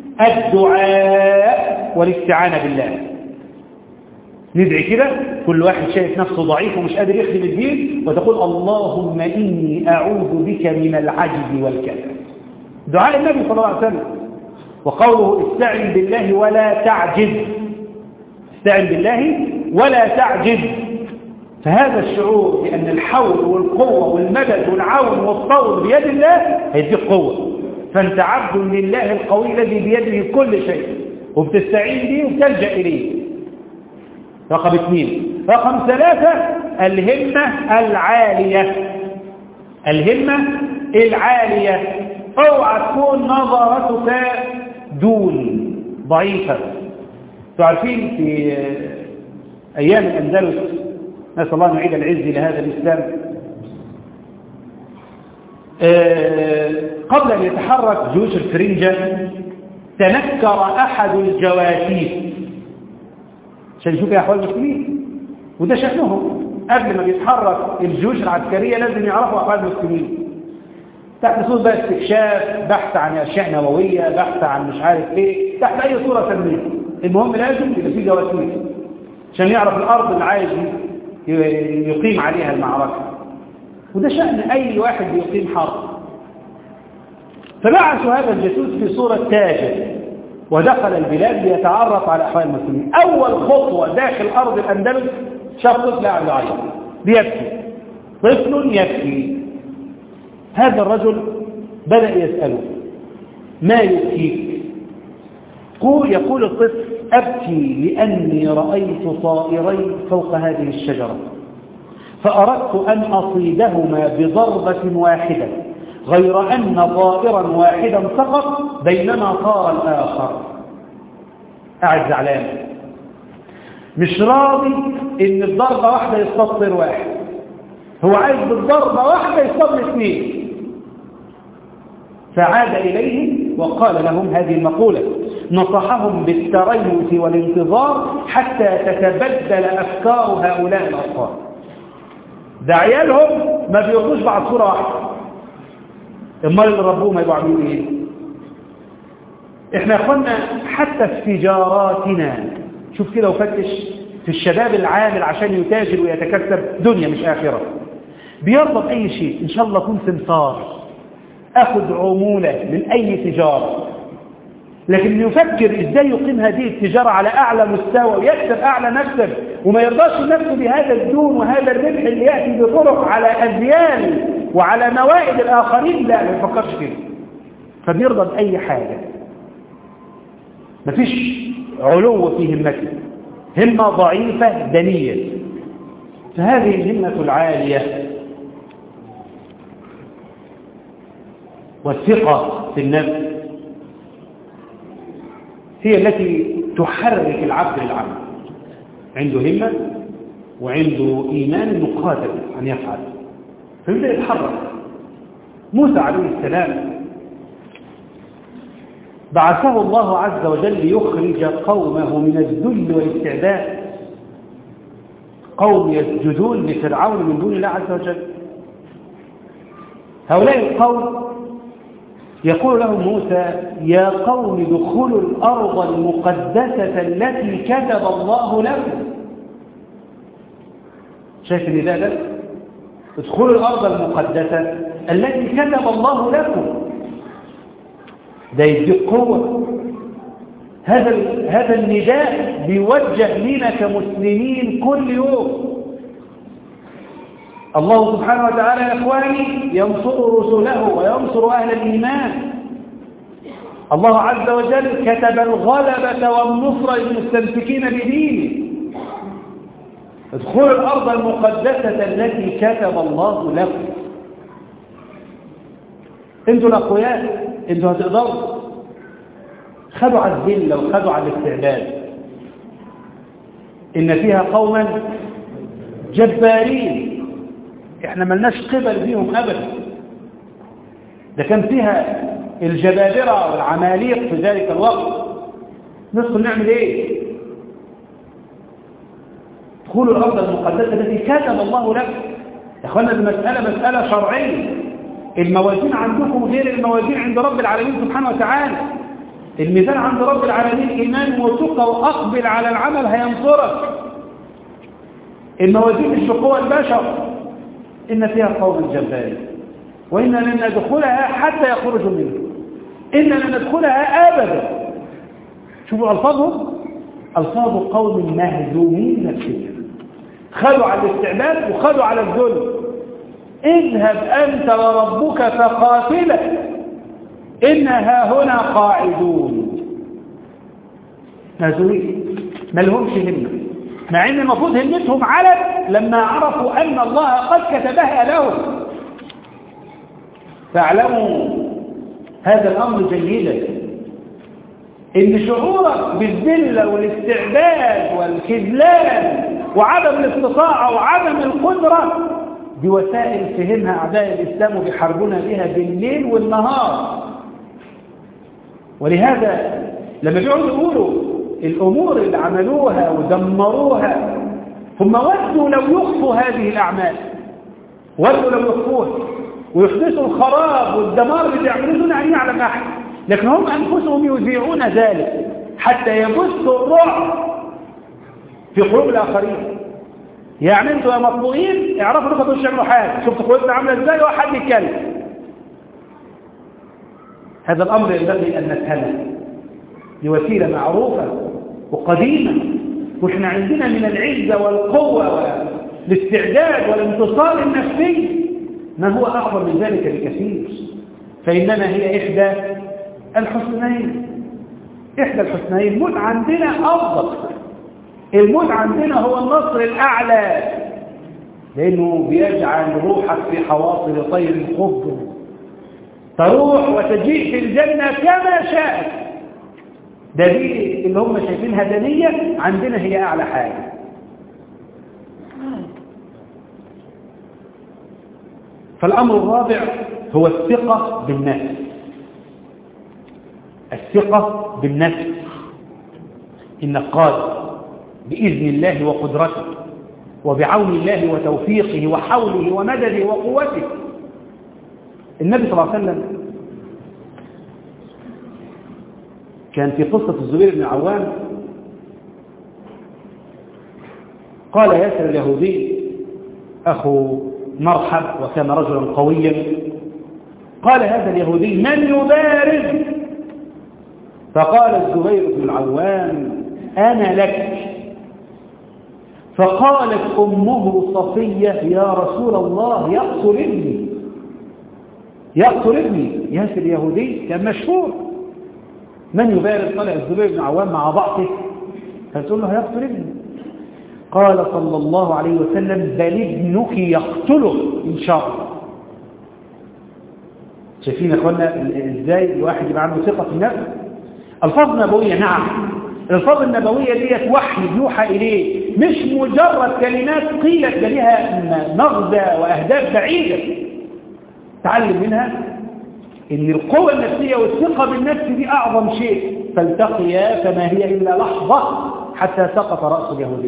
الدعاء والاستعانة بالله ندعي كده كل واحد شايف نفسه ضعيف ومش قادر يخدم الدين وتقول اللهم إني أعوذ بك من العجز والكسل دعاء النبي صلى الله عليه وسلم وقوله استعن بالله ولا تعجز استعن بالله ولا تعجز فهذا الشعور بأن الحول والقوة والمدد والعون والصول بيد الله هيديك قوة فانت عبد لله القوي الذي بيده كل شيء وبتستعين به وبتلجأ إليه رقم اثنين رقم ثلاثة الهمة العالية الهمة العالية اوعى تكون نظرتك دون ضعيفة تعرفين في أيام الأندلس نسأل الله أن يعيد العز لهذا الإسلام قبل أن يتحرك جيوش الفرنجة تنكر أحد الجواسيس عشان يشوف يا أحوال المسلمين وده شأنهم قبل ما بيتحرك الجيوش العسكرية لازم يعرفوا أحوال المسلمين تحت صورة بقى استكشاف بحث عن أشياء نووية بحث عن مش عارف إيه تحت أي صورة سلمية المهم لازم يبقى في جواسيس عشان يعرف الأرض اللي عايز يقيم عليها المعركة وده شأن أي واحد يقيم حرب فبعثوا هذا الجاسوس في صورة تاجر ودخل البلاد ليتعرف على أحوال المسلمين أول خطوة داخل أرض الأندلس شاف طفل قاعد يعيط بيبكي طفل يبكي هذا الرجل بدأ يسأله ما يبكيك قول يقول الطفل أبكي لأني رأيت طائرين فوق هذه الشجرة فأردت أن أصيدهما بضربة واحدة غير أن طائرا واحدا سقط بينما طار الآخر قاعد زعلان مش راضي ان الضربة واحدة يستطر واحد هو عايز بالضربة واحدة يستطر اثنين فعاد إليه وقال لهم هذه المقولة نصحهم بالتريث والانتظار حتى تتبدل أفكار هؤلاء الأطفال ده عيالهم ما بيرضوش بعد صورة واحدة امال اللي ربوهم هيبقوا عاملين ايه احنا يا اخوانا حتى في تجاراتنا شوف كده وفتش في الشباب العامل عشان يتاجر ويتكسب دنيا مش آخرة بيرضى بأي شيء إن شاء الله كن سمسار أخذ عمولة من أي تجارة لكن يفكر إزاي يقيم هذه التجارة على أعلى مستوى ويكسب أعلى مكسب وما يرضاش نفسه بهذا الدون وهذا الربح اللي يأتي بطرق على أزيان وعلى موائد الآخرين لا ما يفكرش كده فبيرضى بأي حاجة مفيش علو في همته همة ضعيفة دنية فهذه الهمة العالية والثقة في النفس هي التي تحرك العبد للعمل عنده همة وعنده إيمان إنه قادر أن يفعل فيبدأ يتحرك موسى عليه السلام بعثه الله عز وجل ليخرج قومه من الذل والاستعداء قوم يسجدون لفرعون من دون الله عز وجل هؤلاء القوم يقول لهم موسى يا قوم ادخلوا الأرض المقدسة التي كتب الله لكم شايف النداء ده ادخلوا الأرض المقدسة التي كتب الله لكم ده يديك قوة هذا هذا النداء بيوجه لنا كمسلمين كل يوم الله سبحانه وتعالى يا اخواني ينصر رسله وينصر اهل الايمان الله عز وجل كتب الغلبة والنصر للمستمسكين بدينه ادخلوا الارض المقدسة التي كتب الله لكم انتوا الاقوياء انتوا هتقدروا خدوا على الذله وخدوا على الاستعداد ان فيها قوما جبارين احنا ملناش قبل بيهم ابدا ده كان فيها الجبابرة والعماليق في ذلك الوقت ندخل نعمل ايه ادخلوا الارض المقدسة التي كتب الله لكم يا اخوانا المسألة مسألة شرعية الموازين عندكم غير الموازين عند رب العالمين سبحانه وتعالى الميزان عند رب العالمين إيمان وثقة وأقبل على العمل هينصرك الموازين مش بقوة البشر إن فيها قوم جبار وإن لن ندخلها حتى يخرجوا منه إن لن ندخلها أبدا شوفوا ألفاظهم ألفاظ قوم مهزومين نفسيا خدوا على الاستعباد وخدوا على الذل اذهب أنت وربك فقاتلا إنها هنا قاعدون مهزومين ما لهمش همة مع ان المفروض همتهم علت لما عرفوا أن الله قد كتبها لهم فاعلموا هذا الأمر جيدا إن شعورك بالذلة والاستعباد والخذلان وعدم الاستطاعة وعدم القدرة دي وسائل فهمها أعداء الإسلام وبيحاربونا بها بالليل والنهار ولهذا لما بيقعدوا يقولوا الأمور اللي عملوها ودمروها هم ودوا لو يخفوا هذه الأعمال ودوا لو يخفوها ويحدثوا الخراب والدمار اللي بيعملوه أن يعلم أحد لكن هم أنفسهم يذيعون ذلك حتى يبثوا الرعب في قلوب الآخرين يعني انتوا يا مطلوبين اعرفوا انكم مش تعملوا حاجه شفتوا قلوبنا عامله ازاي واحد يتكلم هذا الامر ينبغي ان نفهمه لوسيله معروفه وقديمه واحنا عندنا من العزه والقوه والاستعداد والانتصار النفسي ما هو اعظم من ذلك بكثير فانما هي احدى الحسنين احدى الحسنين الموت عندنا افضل الموت عندنا هو النصر الأعلى لأنه بيجعل روحك في حواصل طير خضر تروح وتجيء في الجنة كما شاءت ده دي اللي هم شايفينها دنية عندنا هي أعلى حاجة فالأمر الرابع هو الثقة بالنفس الثقة بالنفس إنك قادر بإذن الله وقدرته وبعون الله وتوفيقه وحوله ومدده وقوته النبي صلى الله عليه وسلم كان في قصة الزبير بن عوام قال ياسر اليهودي أخو مرحب وكان رجلا قويا قال هذا اليهودي من يبارز فقال الزبير بن العوام أنا لك فقالت أمه صفية يا رسول الله يقتل ابني يقتل ابني ياسر اليهودي كان مشهور من يبارز طلع الزبير بن عوام مع ضعفه فتقول له يقتل ابني قال صلى الله عليه وسلم بل ابنك يقتله إن شاء الله شايفين يا اخوانا ازاي الواحد يبقى عنده ثقة في النفس الفاظ نبوية نعم الفاظ النبوية ديت وحي يوحى إليه مش مجرد كلمات قيلت لها مغزى وأهداف بعيدة تعلم منها إن القوة النفسية والثقة بالنفس دي أعظم شيء فالتقيا فما هي إلا لحظة حتى سقط رأس اليهودي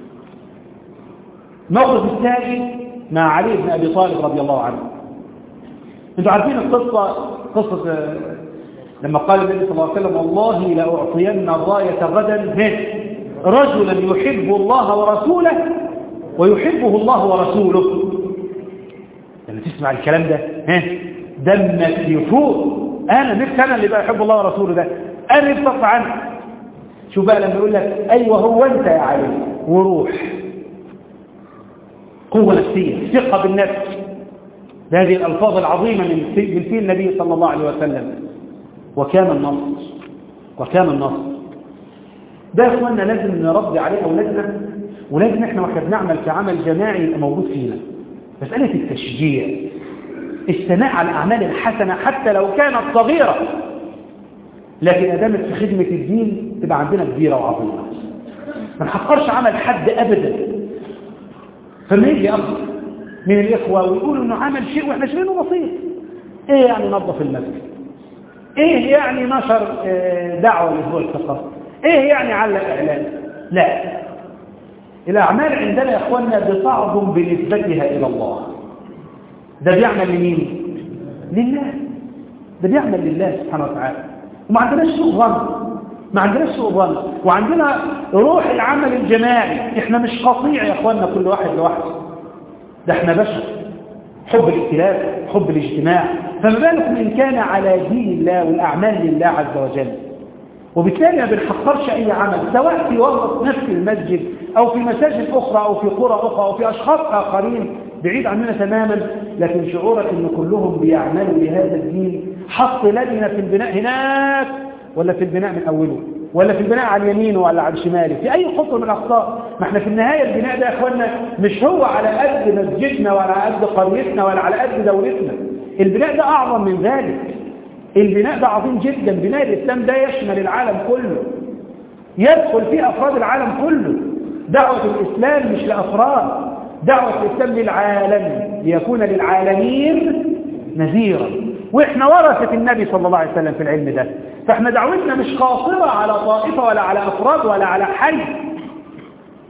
موقف الثاني مع علي بن أبي طالب رضي الله عنه انتوا عارفين القصة قصة لما قال النبي صلى الله عليه وسلم والله لأعطين الراية غدا رجلا يحب الله ورسوله ويحبه الله ورسوله لما تسمع الكلام ده ها دمك يفوق انا نفسي انا اللي بقى يحب الله ورسوله ده انا نفسي عنه شوف بقى لما يقول لك ايوه هو انت يا علي وروح قوه نفسيه ثقه بالنفس هذه الالفاظ العظيمه من من في النبي صلى الله عليه وسلم وكان النصر وكان النصر ده يا اخوانا لازم نربي عليه اولادنا ولازم احنا واحنا بنعمل في عمل جماعي يبقى موجود فينا مساله التشجيع الثناء على الاعمال الحسنه حتى لو كانت صغيره لكن ادامت في خدمه الدين تبقى عندنا كبيره وعظيمه ما نحقرش عمل حد ابدا فما يجي اخ من الاخوه ويقولوا انه عمل شيء واحنا شايفينه بسيط ايه يعني نظف المسجد ايه يعني نشر دعوه لاسبوع الثقافه ايه يعني علق اعلان لا الاعمال عندنا يا اخواننا بتعظم بنسبتها الى الله ده بيعمل لمين لله ده بيعمل لله سبحانه وتعالى وما عندناش سوء ظن ما عندناش سوء ظن وعندنا روح العمل الجماعي احنا مش قطيع يا اخواننا كل واحد لوحده ده احنا بشر حب الائتلاف حب الاجتماع فما بالكم ان كان على دين الله والاعمال لله عز وجل وبالتالي ما بنحقرش اي عمل سواء في وسط نفس المسجد او في مساجد اخرى او في قرى اخرى او في اشخاص اخرين بعيد عننا تماما لكن شعورك ان كلهم بيعملوا لهذا الدين حط لجنه في البناء هناك ولا في البناء من اوله ولا في البناء على اليمين ولا على الشمال في اي خطوه من الاخطاء ما احنا في النهايه البناء ده يا اخوانا مش هو على قد مسجدنا ولا على قد قريتنا ولا على قد دولتنا البناء ده اعظم من ذلك البناء ده عظيم جدا بناء الاسلام ده يشمل العالم كله يدخل فيه افراد العالم كله دعوه الاسلام مش لافراد دعوه الاسلام للعالم ليكون للعالمين نذيرا واحنا ورثه النبي صلى الله عليه وسلم في العلم ده فاحنا دعوتنا مش قاصره على طائفه ولا على افراد ولا على حي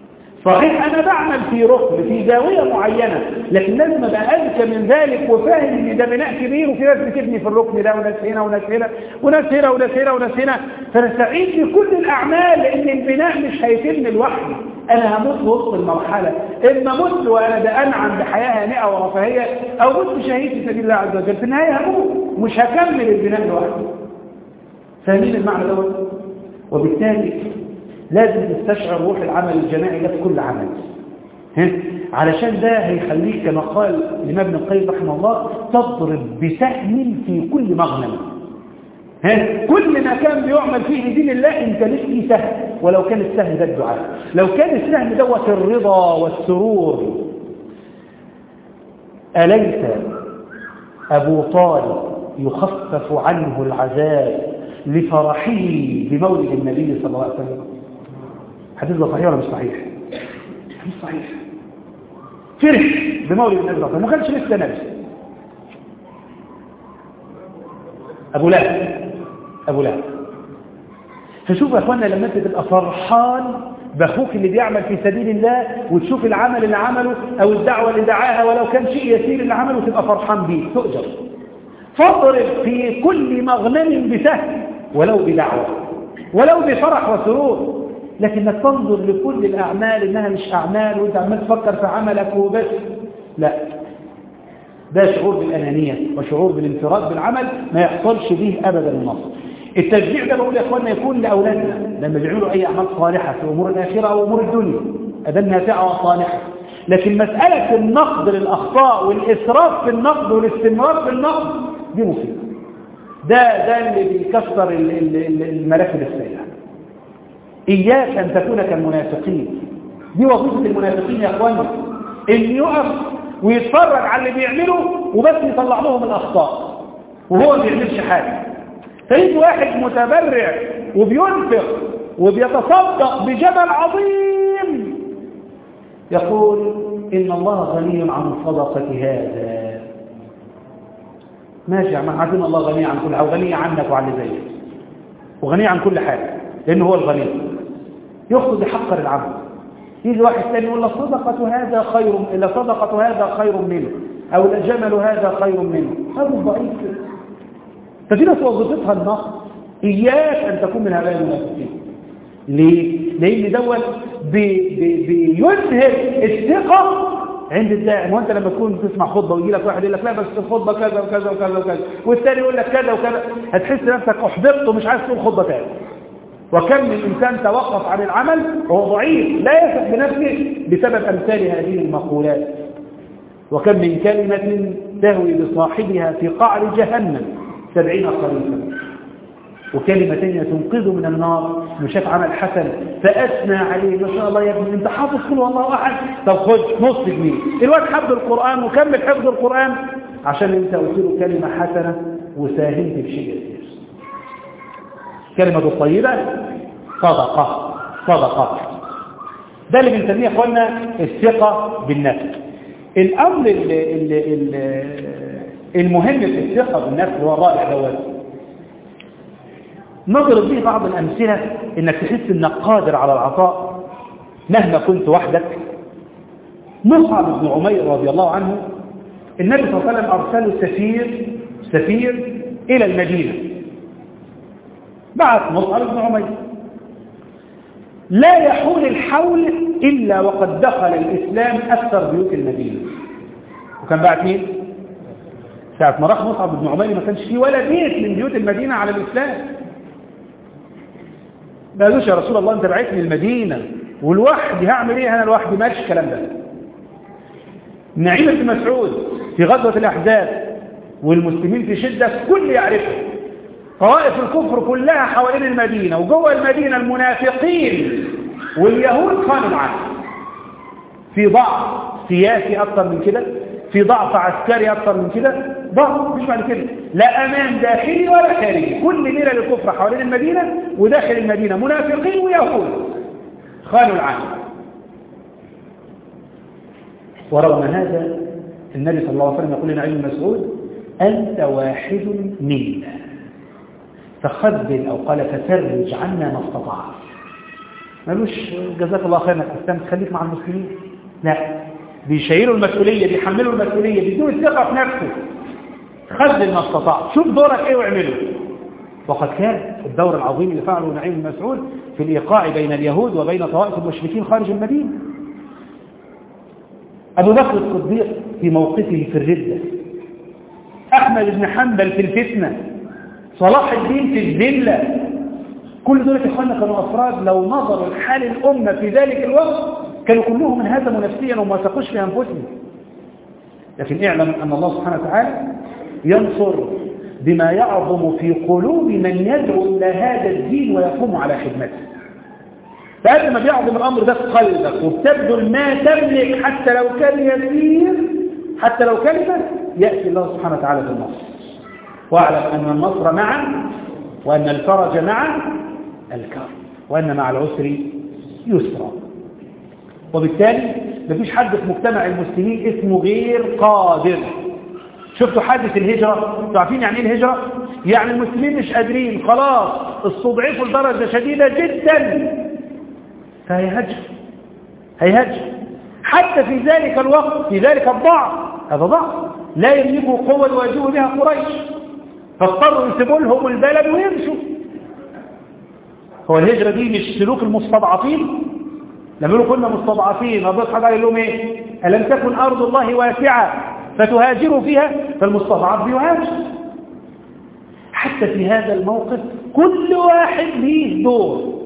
صحيح أنا بعمل في ركن في زاوية معينة لكن لازم أبقى أذكى من ذلك وفاهم إن ده بناء كبير وفي ناس بتبني في الركن ده وناس هنا وناس هنا وناس هنا وناس هنا وناس هنا فنستعين في كل الأعمال لأن البناء مش هيتم لوحده أنا هموت وسط المرحلة إما مت وأنا ده أنعم بحياة هانئة ورفاهية أو مت شهيد في سبيل الله عز وجل في النهاية هموت مش هكمل البناء لوحده فاهمين المعنى دوت وبالتالي لازم تستشعر روح العمل الجماعي ده في كل عمل ها؟ علشان ده هيخليك كما قال الإمام ابن القيم رحمه الله تضرب بسهم في كل مغنم ها؟ كل ما كان بيعمل فيه لدين الله انت ليك فيه سهم ولو كان السهم ده الدعاء لو كان السهم دوت الرضا والسرور أليس أبو طالب يخفف عنه العذاب لفرحه بمولد النبي صلى الله عليه وسلم حديث ده صحيح ولا مش صحيح مش صحيح فرح بمولد النبي صلى الله عليه وسلم ما كانش لسه نبي ابو لهب ابو لهب فشوف يا اخوانا لما انت تبقى فرحان باخوك اللي بيعمل في سبيل الله وتشوف العمل اللي عمله او الدعوه اللي دعاها ولو كان شيء يسير اللي عمله تبقى فرحان بيه تؤجر فاضرب في كل مغنم بسهم ولو بدعوه ولو بفرح وسرور لكنك تنظر لكل الأعمال إنها مش أعمال وإنت عمال تفكر في عملك وبس لا ده شعور بالأنانية وشعور بالانفراد بالعمل ما يحصلش به أبدا النصر التشجيع ده بقول يا أخوانا يكون لأولادنا لما بيعملوا أي أعمال صالحة في أمور الآخرة أو أمور الدنيا أدام نافعة وصالحة لكن مسألة النقد للأخطاء والإسراف في النقد والاستمرار في النقد دي مصيبة ده ده اللي بيكسر المراكب السيئة إياك أن تكون كالمنافقين دي وظيفة المنافقين يا أخواني إن يقف ويتفرج على اللي بيعمله وبس يطلع لهم الأخطاء وهو ما بيعملش حاجة فيجي واحد متبرع وبينفق وبيتصدق بجبل عظيم يقول إن الله غني عن صدقة هذا ماشي عم عارفين الله غني عن كل حاجة وغني عنك وعن اللي زيك وغني عن كل حاجة لأنه هو الغني يقصد يحقر العمل يجي واحد ثاني يقول صدقة هذا خير إلا صدقة هذا خير منه أو الجمل هذا خير منه هذا ضعيف ففي ناس وظيفتها النقد إياك أن تكون من هؤلاء المنافقين ليه؟ لأن دوت بي بي بيذهب الثقة عند الداعم وانت لما تكون تسمع خطبة ويجي لك واحد يقول لك لا بس الخطبة كذا وكذا وكذا وكذا والثاني يقول لك كذا وكذا هتحس نفسك احبطت ومش عايز تقول خطبة تاني وكم من إنسان توقف عن العمل وهو ضعيف لا يثق بنفسه بسبب أمثال هذه المقولات وكم من كلمة تهوي بصاحبها في قعر جهنم سبعين خريفا وكلمة تانية تنقذه من النار شاف عمل حسن فأثنى عليه ما شاء الله يا ابني انت حافظ كل والله أحد طب خد نص جنيه الواد حفظ القرآن وكمل حفظ القرآن عشان انت قلت له كلمة حسنة وساهمت بشيء يسير كلمة الطيبة صدقة صدقة ده اللي بنسميه اخوانا الثقة بالنفس الأمر ال ال ال المهم في الثقة بالنفس هو الرائع دوت نضرب به بعض الأمثلة إنك تحس إنك قادر على العطاء مهما كنت وحدك مصعب بن عمير رضي الله عنه النبي صلى الله عليه وسلم أرسله سفير سفير إلى المدينة بعث مصعب بن عمير لا يحول الحول إلا وقد دخل الإسلام أكثر بيوت المدينة وكان بعد مين؟ ساعة ما راح مصعب بن عمير ما كانش فيه ولا بيت من بيوت المدينة على الإسلام ما قالوش يا رسول الله انت بعتني المدينة والوحدي هعمل ايه انا لوحدي ماشي الكلام ده نعيم بن مسعود في غزوة الأحزاب والمسلمين في شدة كل يعرفه طوائف الكفر كلها حوالين المدينة وجوه المدينة المنافقين واليهود كانوا معاه في ضعف سياسي أكثر من كده في ضعف عسكري أكثر من كده ضعف مش بعد كده لا أمان داخلي ولا خارجي كل ليلة للكفر حوالين المدينة وداخل المدينة منافقين ويهود خانوا العالم ورغم هذا النبي صلى الله عليه وسلم يقول لنا علم مسعود أنت واحد منا فخذل أو قال ففرج عنا ما استطعت مالوش جزاك الله خير انك اسلمت خليك مع المسلمين لا بيشيلوا المسؤوليه بيحملوا المسؤوليه بيدوا الثقه في نفسه خذل ما استطاع شوف دورك ايه واعمله وقد كان الدور العظيم اللي فعله نعيم المسعود في الايقاع بين اليهود وبين طوائف المشركين خارج المدينه ابو بكر الصديق في موقفه في الرده احمد بن حنبل في الفتنه صلاح الدين في الذله كل دول اخواننا كانوا افراد لو نظروا لحال الامه في ذلك الوقت كانوا كلهم انهزموا نفسيا وما ثقوش في انفسهم لكن اعلم ان الله سبحانه وتعالى ينصر بما يعظم في قلوب من يدعو الى هذا الدين ويقوم على خدمته فهذا ما بيعظم الامر ده في قلبك وبتبذل ما تملك حتى لو كان يسير حتى لو كلمه ياتي الله سبحانه وتعالى بالنصر واعلم ان النصر معا وان الفرج مع الكرب وان مع العسر يسرا وبالتالي مفيش حد في مجتمع المسلمين اسمه غير قادر شفتوا حادث الهجرة انتوا عارفين يعني ايه الهجرة يعني المسلمين مش قادرين خلاص استضعفوا لدرجة شديدة جدا فهيهجر هيهجر حتى في ذلك الوقت في ذلك الضعف هذا ضعف لا يملكوا قوة يواجهوا بها قريش فاضطروا يسيبوا لهم البلد ويمشوا هو الهجرة دي مش سلوك المستضعفين لما يقولوا كنا مستضعفين ربنا سبحانه وتعالى لهم ايه ألم تكن أرض الله واسعة فتهاجروا فيها فالمستضعف بيهاجر حتى في هذا الموقف كل واحد ليه دور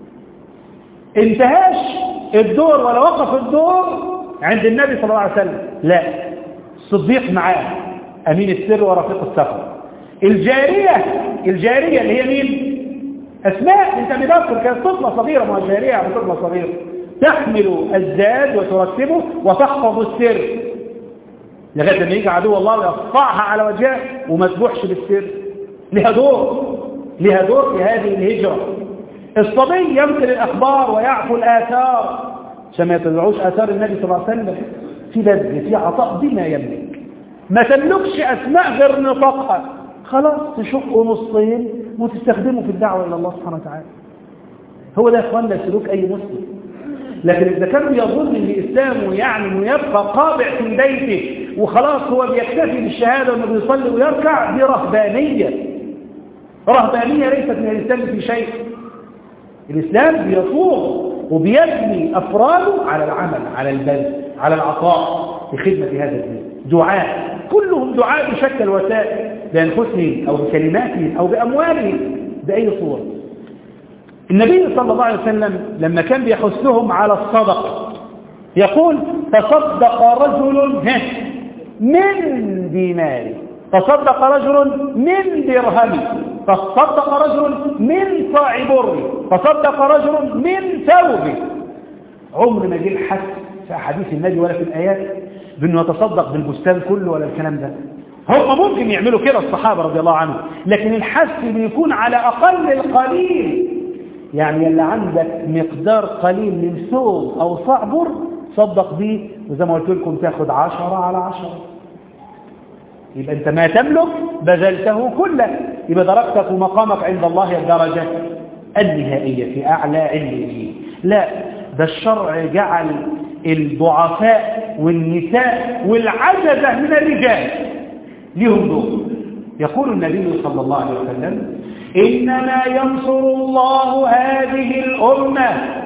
انتهاش الدور ولا وقف الدور عند النبي صلى الله عليه وسلم لا الصديق معاه أمين السر ورفيق السفر الجارية الجارية اللي هي مين أسماء انت بكر كانت طفلة صغيرة ما جارية يعني طفلة صغيرة تحمل الزاد وترتبه وتحفظ السر لغاية لما يجي عدو الله ويقطعها على وجهها وما تبوحش بالسر لها دور لها دور في هذه الهجرة الصبي ينقل الأخبار ويعفو الآثار عشان ما يتبعوش آثار النبي صلى الله عليه وسلم في بذل في عطاء بما يملك ما تملكش أسماء غير نطاقها خلاص تشقوا نصين وتستخدمه في الدعوة إلى الله سبحانه وتعالى هو ده اخواننا سلوك أي مسلم لكن إذا كان يظن أن إسلامه يعني أنه يبقى قابع في بيته وخلاص هو بيكتفي بالشهادة وأنه بيصلي ويركع دي رهبانية رهبانية ليست من الإسلام في شيء الإسلام بيصوغ وبيبني أفراده على العمل على البذل على العطاء لخدمة هذا الدين دعاء كلهم دعاء بشكل وسائل بأنفسهم أو بكلماتهم أو بأموالهم بأي صورة النبي صلى الله عليه وسلم لما كان بيحثهم على الصدقة يقول تصدق رجل من دينار تصدق رجل من درهم تصدق رجل من صاع بر تصدق رجل من ثوب عمر ما جه الحث في احاديث النبي ولا في الايات بانه يتصدق بالبستان كله ولا الكلام ده هم ممكن يعملوا كده الصحابه رضي الله عنهم لكن الحث بيكون على اقل القليل يعني اللي عندك مقدار قليل من ثوب او صاع بر صدق بيه وزي ما قلت لكم تاخد عشرة على عشرة يبقى انت ما تملك بذلته كله يبقى درجتك ومقامك عند الله الدرجة النهائية في أعلى علمه لا ده الشرع جعل الضعفاء والنساء والعجزة من الرجال لهم دور يقول النبي صلى الله عليه وسلم إنما ينصر الله هذه الأمة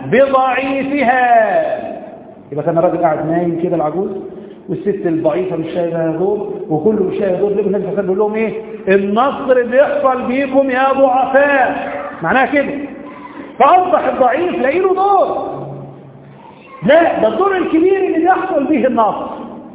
بضعيفها يبقى كان الراجل قاعد نايم كده العجوز والست الضعيفة مش شايفة دور وكله مش شايف دور النبي صلى الله عليه وسلم بيقول لهم ايه النصر بيحصل بيكم يا ضعفاء معناها كده فأصبح الضعيف لاقي له دور لا ده الدور الكبير اللي بيحصل به النصر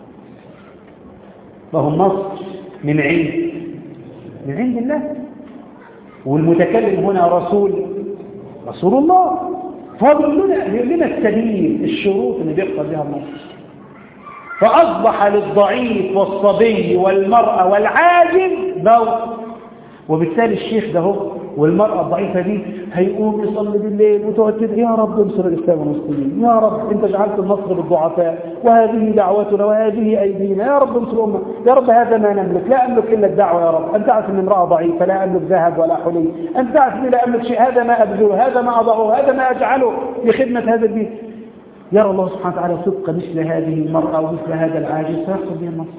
ما هو النصر من عند من عند الله والمتكلم هنا رسول رسول الله فهو بيقول لنا لنا السبيل الشروط اللي بيحصل بها النصر فأصبح للضعيف والصبي والمرأة والعاجز دور وبالتالي الشيخ ده هو والمرأة الضعيفة دي هيقوم يصلي بالليل وتقعد تدعي يا رب انصر الإسلام والمسلمين يا رب انت جعلت النصر بالضعفاء وهذه دعوتنا وهذه أيدينا يا رب انصر الأمة يا رب هذا ما نملك لا أملك إلا الدعوة يا رب أنت تعرف أن امرأة ضعيفة لا أملك ذهب ولا حلي أنت تعرف أني لا أملك شيء هذا ما أبذله هذا ما أضعه هذا ما أجعله لخدمة هذا الدين يرى الله سبحانه وتعالى صدق مثل هذه المرأة ومثل هذا العاجز فيحصل به النصر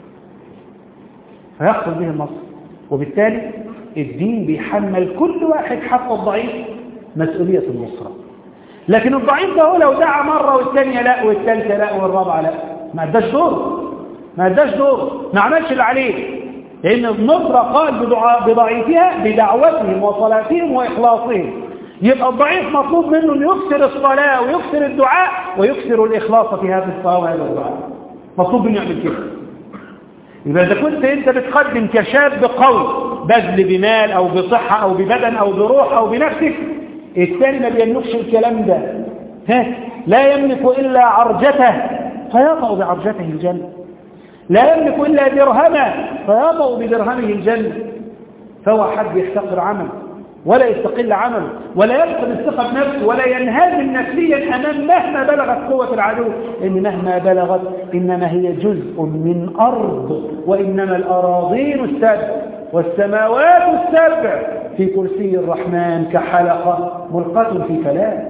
فيحصل به النصر وبالتالي الدين بيحمل كل واحد حتى الضعيف مسؤولية النصرة لكن الضعيف ده هو لو دعا مرة والثانية لا والثالثة لا والرابعة لا ما اداش دور ما اداش دور ما عملش اللي عليه لأن النصرة قال بضعيفها بدعوتهم وصلاتهم وإخلاصهم يبقى الضعيف مطلوب منه أن يكسر الصلاة ويكسر الدعاء ويكسر الإخلاص في هذه الصلاة وهذا الدعاء مطلوب منه يعمل كده يبقى إذا كنت أنت بتقدم كشاب قوي بذل بمال أو بصحة أو ببدن أو بروح أو بنفسك الثاني ما بيملكش الكلام ده ها لا يملك إلا عرجته فيطأ بعرجته الجنة لا يملك إلا درهما فيطأ بدرهمه الجنة فهو حد يحتقر عمله ولا يستقل عمله ولا يفقد الثقة بنفسه ولا ينهزم نفسيا أمام مهما بلغت قوة العدو إن مهما بلغت إنما هي جزء من أرض وإنما الأراضين السبع والسماوات السبع في كرسي الرحمن كحلقة ملقاة في فلاة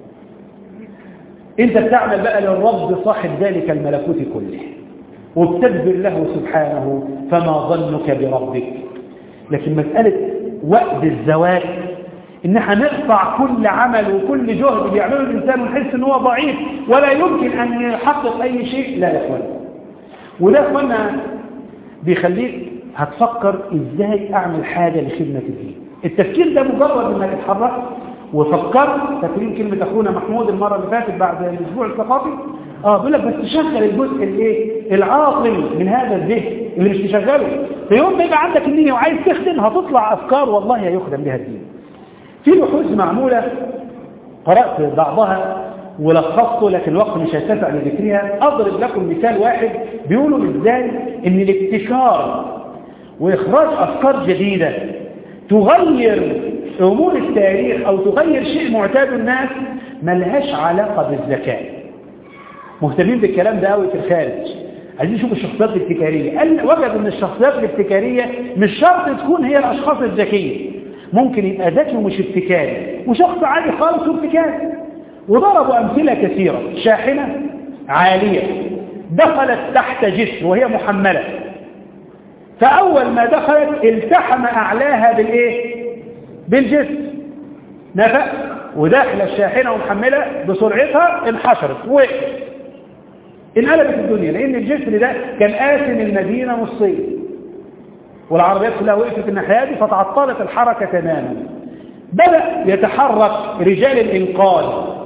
انت بتعمل بقى للرب صاحب ذلك الملكوت كله وبتدبر له سبحانه فما ظنك بربك لكن مسألة وقت الزواج ان احنا نقطع كل عمل وكل جهد بيعمله الانسان ونحس ان هو ضعيف ولا يمكن ان يحقق اي شيء لا يا اخوانا وده يا اخوانا بيخليك هتفكر ازاي اعمل حاجة لخدمة الدين التفكير ده مجرد انك اتحركت وفكرت فاكرين كلمة اخونا محمود المرة اللي فاتت بعد الاسبوع الثقافي اه بيقول لك بس تشغل الجزء الايه العاقل من هذا الذهن اللي مش تشغله في يوم ما يبقى عندك النية وعايز تخدم هتطلع افكار والله هيخدم بها الدين في بحوث معمولة قرأت بعضها ولخصته لكن الوقت مش هيتسع لذكرها اضرب لكم مثال واحد بيقولوا ازاي ان الابتكار واخراج افكار جديدة تغير امور التاريخ او تغير شيء معتاد الناس ملهاش علاقة بالذكاء مهتمين بالكلام ده قوي في الخارج عايزين نشوف الشخصيات الابتكارية قال وجد ان الشخصيات الابتكارية مش شرط تكون هي الاشخاص الذكية ممكن يبقى ذكي ومش ابتكاري وشخص عادي خالص وابتكاري وضربوا امثلة كثيرة شاحنة عالية دخلت تحت جسر وهي محملة فاول ما دخلت التحم اعلاها بالايه بالجسر نفق وداخل الشاحنة ومحملة بسرعتها انحشرت وقفت انقلبت الدنيا لان الجسر ده كان قاسم المدينة نصين والعربيات كلها وقفت الناحية دي فتعطلت الحركة تماما بدأ يتحرك رجال الإنقاذ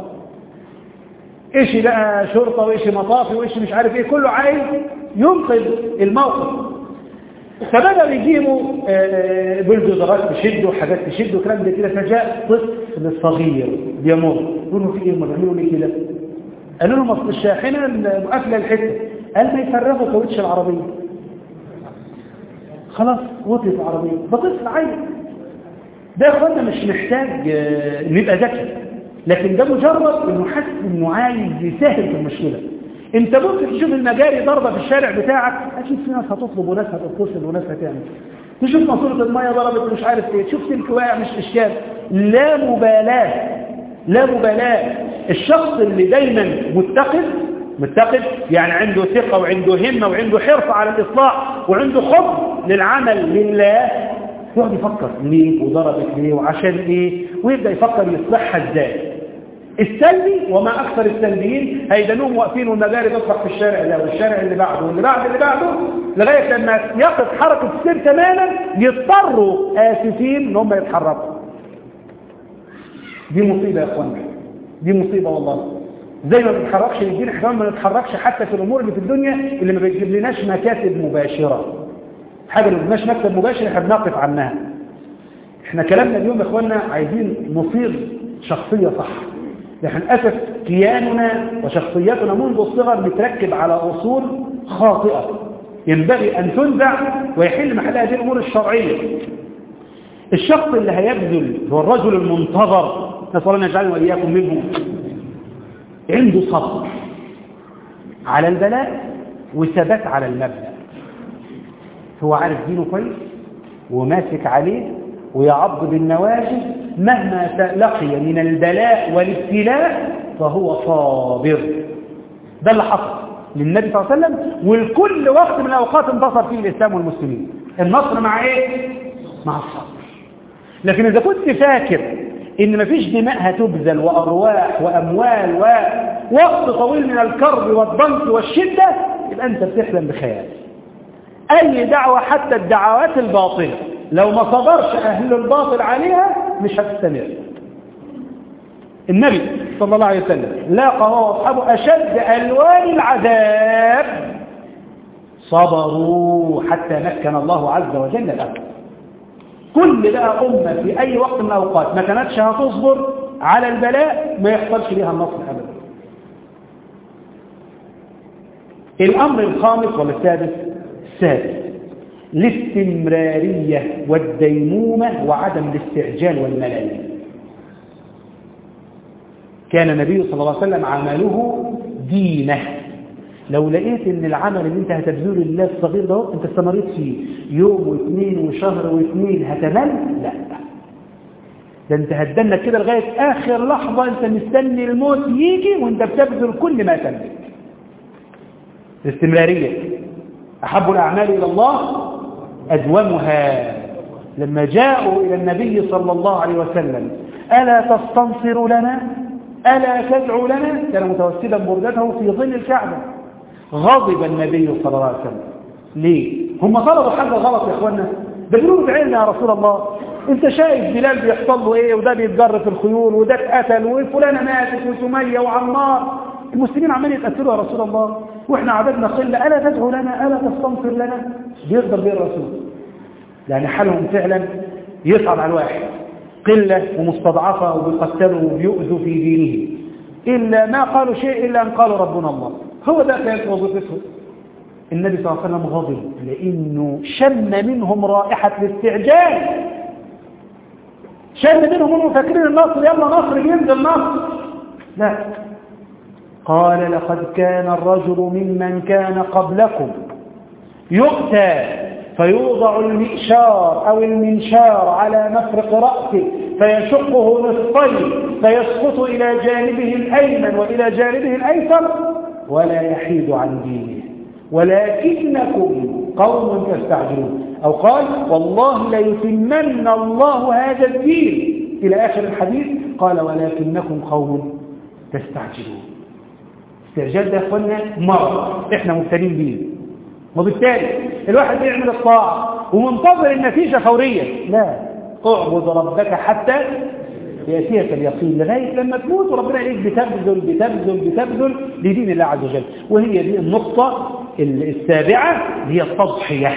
إيش بقى شرطة وإيش مطافي وإيش مش عارف إيه كله عايز ينقذ الموقف فبدأوا يجيبوا بلدوزرات تشد وحاجات تشد وكلام ده كده فجاء طفل صغير بيمر يقولوا في ايه هم بيعملوا ليه كده قالوا لهم اصل الشاحنه قافله الحته قال ما يفرغوا كاوتش العربيه خلاص وطيت العربيه ده طفل عيل ده يا اخوانا مش محتاج نبقى ذكي لكن ده مجرد انه حاسس انه عايز يسهل في المشكله انت ممكن تشوف المجاري ضربة في الشارع بتاعك اكيد في ناس هتطلب وناس هتتصل وناس هتعمل تشوف ماسوره الميه ضربت مش عارف ايه تشوف سلك واقع مش اشكال لا مبالاه لا مبالاه الشخص اللي دايما متقد متقد يعني عنده ثقة وعنده همة وعنده حرص على الإصلاح وعنده حب للعمل لله يقعد يفكر ليه وضربت ليه وعشان ايه ويبدأ يفكر يصلحها ازاي السلبي وما أكثر السلبيين هيدنوهم واقفين والمجاري تطلق في الشارع ده والشارع اللي بعده واللي بعد اللي بعده لغاية لما يقف حركة السير تماما يضطروا آسفين ان هم يتحركوا دي مصيبة يا اخوانا دي مصيبة والله زي ما بنتحركش للدين احنا ما نتحركش حتى في الامور اللي في الدنيا اللي ما بتجيب لناش مكاسب مباشرة حاجة اللي ما بتجيبناش مكسب مباشر احنا بنقف عنها احنا كلامنا اليوم يا اخوانا عايزين نصير شخصية صح لكن للأسف كياننا وشخصيتنا منذ الصغر متركب على أصول خاطئة ينبغي أن تنزع ويحل محل هذه الأمور الشرعية الشخص اللي هيبذل هو الرجل المنتظر نسأل الله يجعلنا وإياكم منه عنده صبر على البلاء وثبات على المبدأ هو عارف دينه كويس وماسك عليه ويعض بالنواجذ مهما لقي من البلاء والابتلاء فهو صابر ده اللي حصل للنبي صلى الله عليه وسلم والكل وقت من الأوقات انتصر فيه الإسلام والمسلمين النصر مع إيه؟ مع الصبر لكن إذا كنت فاكر إن مفيش دماء هتبذل وأرواح وأموال ووقت طويل من الكرب والضنك والشدة يبقى أنت بتحلم بخيال أي دعوة حتى الدعوات الباطلة لو ما صبرش أهل الباطل عليها مش هتستمر النبي صلى الله عليه وسلم لاقى هو واصحابه أشد ألوان العذاب صبروا حتى مكن الله عز وجل لهم كل بقى أمة في أي وقت من الأوقات ما كانتش هتصبر على البلاء ما يحصلش ليها النصر أبدا الأمر الخامس والسادس السادس الاستمرارية والديمومة وعدم الاستعجال والملل كان النبي صلى الله عليه وسلم عمله دينه لو لقيت ان العمل اللي انت هتبذله لله الصغير ده انت استمريت فيه يوم واثنين وشهر واثنين هتمل لا ده انت هتدنك كده لغاية اخر لحظة انت مستني الموت يجي وانت بتبذل كل ما تملك الاستمرارية احب الاعمال الى الله ادومها لما جاءوا الى النبي صلى الله عليه وسلم الا تستنصر لنا الا تدعو لنا كان متوسدا بردته في ظل الكعبه غضب النبي صلى الله عليه وسلم ليه هم طلبوا حاجه غلط يا اخوانا ده بيقولوا ادعي يا رسول الله انت شايف بلال بيحصل له ايه وده بيتجر في الخيول وده اتقتل وفلانه ماتت وسميه وعمار المسلمين عمالين يتقتلوا يا رسول الله واحنا عددنا قله الا تدعو لنا الا تستنصر لنا بيغضب بيه الرسول يعني حالهم فعلا يصعب على الواحد قله ومستضعفه وبيقتلوا وبيؤذوا في دينه الا ما قالوا شيء الا ان قالوا ربنا الله هو ده كانت وظيفتهم النبي صلى الله عليه وسلم غضب لانه شم منهم رائحه الاستعجال شم منهم انهم فاكرين النصر يلا نصر بينزل نصر لا قال لقد كان الرجل ممن كان قبلكم يؤتى فيوضع المئشار أو المنشار على مفرق رأسه فيشقه نصفين فيسقط إلى جانبه الأيمن وإلى جانبه الأيسر ولا يحيد عن دينه ولكنكم قوم تستعجلون أو قال والله ليتمن الله هذا الدين إلى آخر الحديث قال ولكنكم قوم تستعجلون استعجال ده أخوانا مرض إحنا مبتلين به وبالتالي الواحد بيعمل الطاعة ومنتظر النتيجة فورية لا اعبد ربك حتى يأتيك اليقين لغاية لما تموت وربنا يقول بتبذل بتبذل بتبذل لدين الله عز وجل وهي دي النقطة السابعة هي التضحية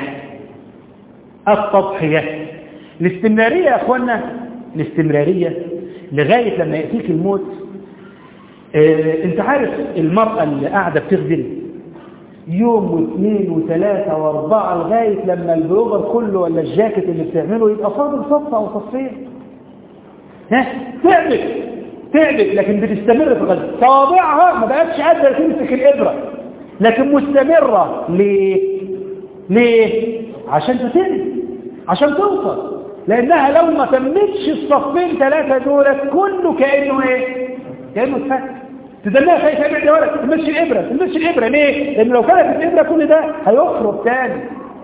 التضحية الاستمرارية يا أخوانا الاستمرارية لغاية لما يأتيك الموت اه انت عارف المرأة اللي قاعدة بتخدم يوم واثنين وثلاثة واربعة لغاية لما البلوفر كله ولا الجاكيت اللي بتعمله يبقى فاضل صفة او صفين ها تعبت تعبت لكن بتستمر في الغزل صابعها ما بقتش قادرة تمسك الإبرة لكن مستمرة ليه ليه عشان تتم عشان توصل لأنها لو ما تمتش الصفين ثلاثة دولت كله كأنه ايه كأنه اتفك تدلها خايف يبعد يا ولد تمشي الإبرة تمشي الإبرة ليه لأن لو كانت الإبرة كل ده هيخرج تاني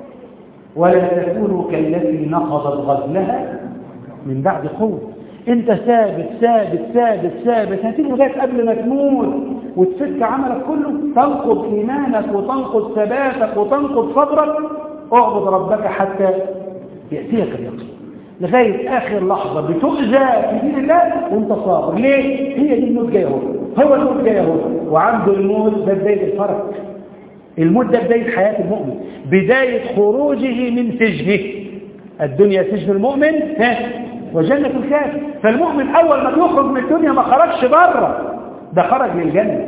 ولا تكونوا كالتي نقضت غزلها من بعد قوة انت ثابت ثابت ثابت ثابت هتيجي لغايه قبل ما تموت وتفك عملك كله تنقض ايمانك وتنقض ثباتك وتنقض صبرك اعبد ربك حتى ياتيك اليقين لغايه اخر لحظه بتؤذى في دين الله وانت صابر ليه هي دي الموت جايه اهو هو الموت جاي اهو وعنده الموت ده بدايه الفرج الموت ده بدايه حياه المؤمن بدايه خروجه من سجنه الدنيا سجن المؤمن ها وجنة الكافر فالمؤمن أول ما يخرج من الدنيا ما خرجش بره ده خرج للجنة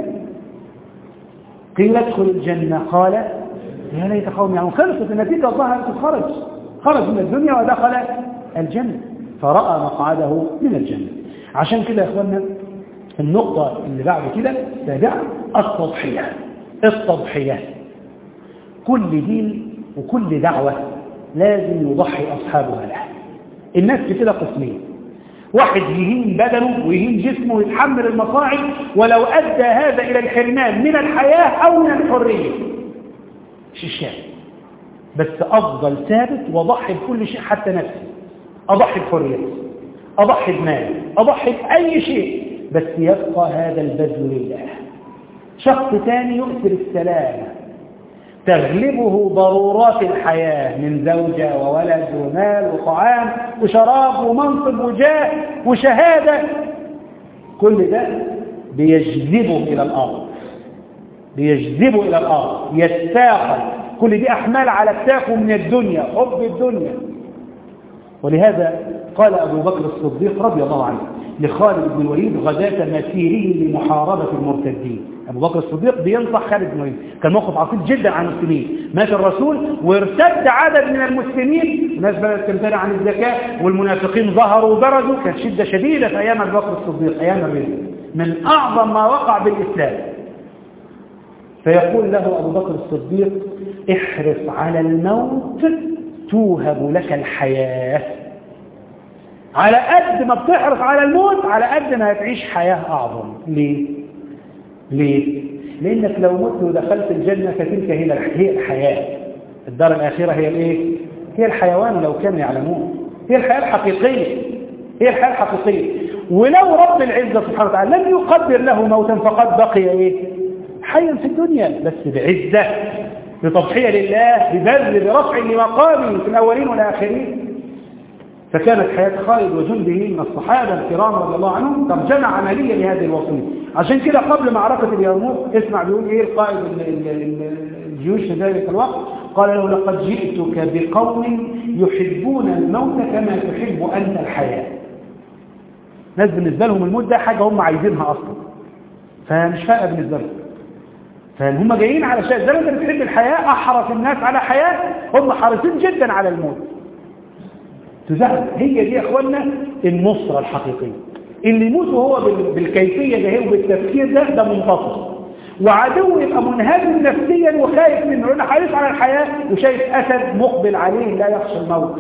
قيل ادخل الجنة قال يا ليت قوم يعني خلصت النتيجة ظهرت خرج خرج من الدنيا ودخل الجنة فرأى مقعده من الجنة عشان كده يا اخوانا النقطة اللي بعد كده سابعة التضحية التضحية كل دين وكل دعوة لازم يضحي أصحابها لها الناس في كده قسمين واحد يهين بدنه ويهين جسمه ويتحمل المصاعب ولو أدى هذا إلى الحرمان من الحياة أو من الحرية شيشان بس أفضل ثابت وأضحي بكل شيء حتى نفسي أضحي بحريتي أضحي بمالي أضحي بأي شيء بس يبقى هذا البذل لله شخص ثاني يؤثر السلامة تغلبه ضرورات الحياة من زوجة وولد ومال وطعام وشراب ومنصب وجاه وشهادة كل ده بيجذبه إلى الأرض بيجذبه إلى الأرض يستاقل كل دي أحمال على كتافه من الدنيا حب الدنيا ولهذا قال أبو بكر الصديق رضي الله عنه لخالد بن الوليد غداة مسيره لمحاربة المرتدين أبو بكر الصديق بينصح خالد بن الوليد كان موقف عصيب جدا عن المسلمين مات الرسول وارتد عدد من المسلمين الناس بدأت تمتنع عن الزكاة والمنافقين ظهروا وبرزوا كانت شدة شديدة في أيام أبو بكر الصديق أيام الرزق من أعظم ما وقع بالإسلام فيقول له أبو بكر الصديق احرص على الموت توهب لك الحياة على قد ما بتحرص على الموت على قد ما هتعيش حياة أعظم ليه؟ ليه؟ لأنك لو مت ودخلت الجنة فتلك هي الحياة الدار الآخرة هي الإيه؟ هي الحيوان لو كانوا يعلمون هي الحياة الحقيقية هي الحياة الحقيقية ولو رب العزة سبحانه وتعالى لم يقدر له موتا فقد بقي إيه؟ حيا في الدنيا بس بعزة بتضحية لله ببذل برفع لمقامه في الأولين والآخرين فكانت حياة خالد وجنده من الصحابة الكرام رضي الله عنهم ترجمة عملية لهذه الوصية عشان كده قبل معركة اليرموك اسمع بيقول ايه القائد الجيوش في ذلك الوقت قال له لقد جئتك بقوم يحبون الموت كما تحب أنت الحياة ناس بالنسبة لهم الموت ده حاجة هم عايزينها أصلا فمش فارقة بالنسبة لهم فهم جايين على شيء زي ما انت بتحب الحياة أحرص الناس على حياة هم حريصين جدا على الموت تزعل هي دي يا اخوانا النصرة الحقيقية اللي يموت وهو بالكيفية ده هي وبالتفكير ده ده منتصر وعدو يبقى منهزم نفسيا وخايف منه لانه حريص على الحياة وشايف أسد مقبل عليه لا يخشى الموت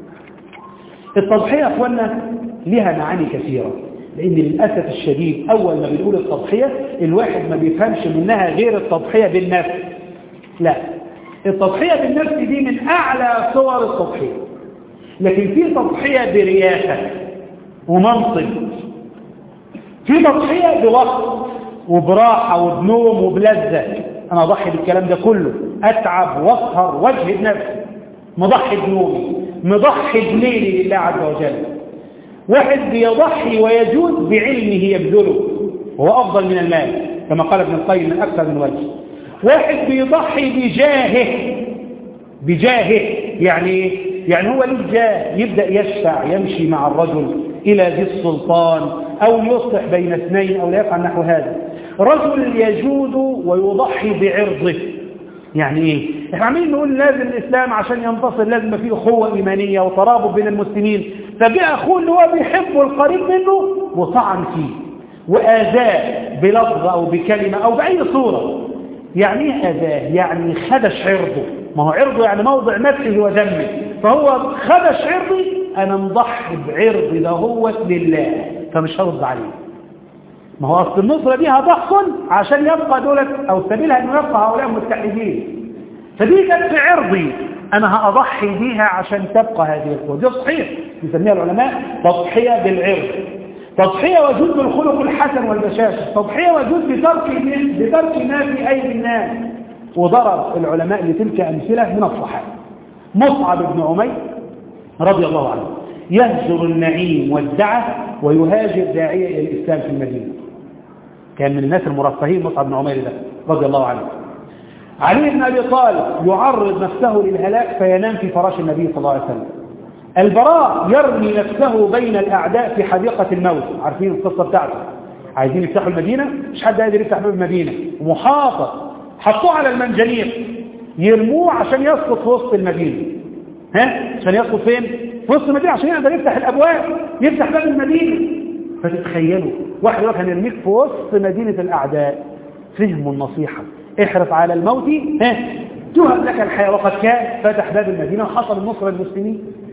التضحية يا اخوانا لها معاني كثيرة لأن للأسف الشديد أول ما بنقول التضحية الواحد ما بيفهمش منها غير التضحية بالنفس لا التضحية بالنفس دي من أعلى صور التضحية لكن في تضحية برياسة ومنصب في تضحية بوقت وبراحة وبنوم وبلذة أنا أضحي بالكلام ده كله أتعب وأسهر واجهد نفسي مضحي بنومي مضحي بليلي لله عز وجل واحد بيضحي ويجود بعلمه يبذله وهو أفضل من المال كما قال ابن القيم من أكثر من وجه واحد بيضحي بجاهه بجاهه يعني يعني هو ليه جاه يبدأ يشفع يمشي مع الرجل إلى ذي السلطان أو يصلح بين اثنين أو لا يفعل نحو هذا رجل يجود ويضحي بعرضه يعني ايه احنا عمالين نقول لازم الاسلام عشان ينتصر لازم فيه اخوه ايمانيه وترابط بين المسلمين فجاء اخوه اللي هو بيحبه القريب منه وطعن فيه واذاه بلفظ او بكلمه او باي صوره يعني ايه اذاه يعني خدش عرضه ما هو عرضه يعني موضع مدحه وذمه فهو خدش عرضي انا مضحي بعرضي ده هو لله فمش هرد عليه ما هو أصل النصرة دي هتحصل عشان يبقى دولة أو سبيلها أنه يبقى هؤلاء متحدين فدي كانت في عرضي أنا هأضحي بيها عشان تبقى هذه القوة دي صحيح يسميها العلماء تضحية بالعرض تضحية وجود بالخلق الحسن والبشاشة تضحية وجود بترك بترك ما في أيدي الناس وضرب العلماء لتلك أمثلة من الصحابة مصعب بن عمير رضي الله عنه يهجر النعيم والدعة ويهاجر داعية إلى الإسلام في المدينة كان من الناس المرفهين مصعب بن عمير ده رضي الله عنه علي بن أبي طالب يعرض نفسه للهلاك فينام في فراش النبي صلى الله عليه وسلم البراء يرمي نفسه بين الأعداء في حديقة الموت عارفين القصة بتاعته عايزين يفتحوا المدينة مش حد قادر يفتح باب المدينة محاطة حطوه على المنجنيق يرموه عشان يسقط في وسط المدينة ها عشان يسقط فين في وسط المدينة عشان يقدر يفتح الأبواب يفتح باب المدينة فتتخيلوا واحد واحد يرميك في وسط مدينة الأعداء فهموا النصيحة احرص على الموت ها تهب لك الحياة وقد كان فتح باب المدينة وحصل النصر للمسلمين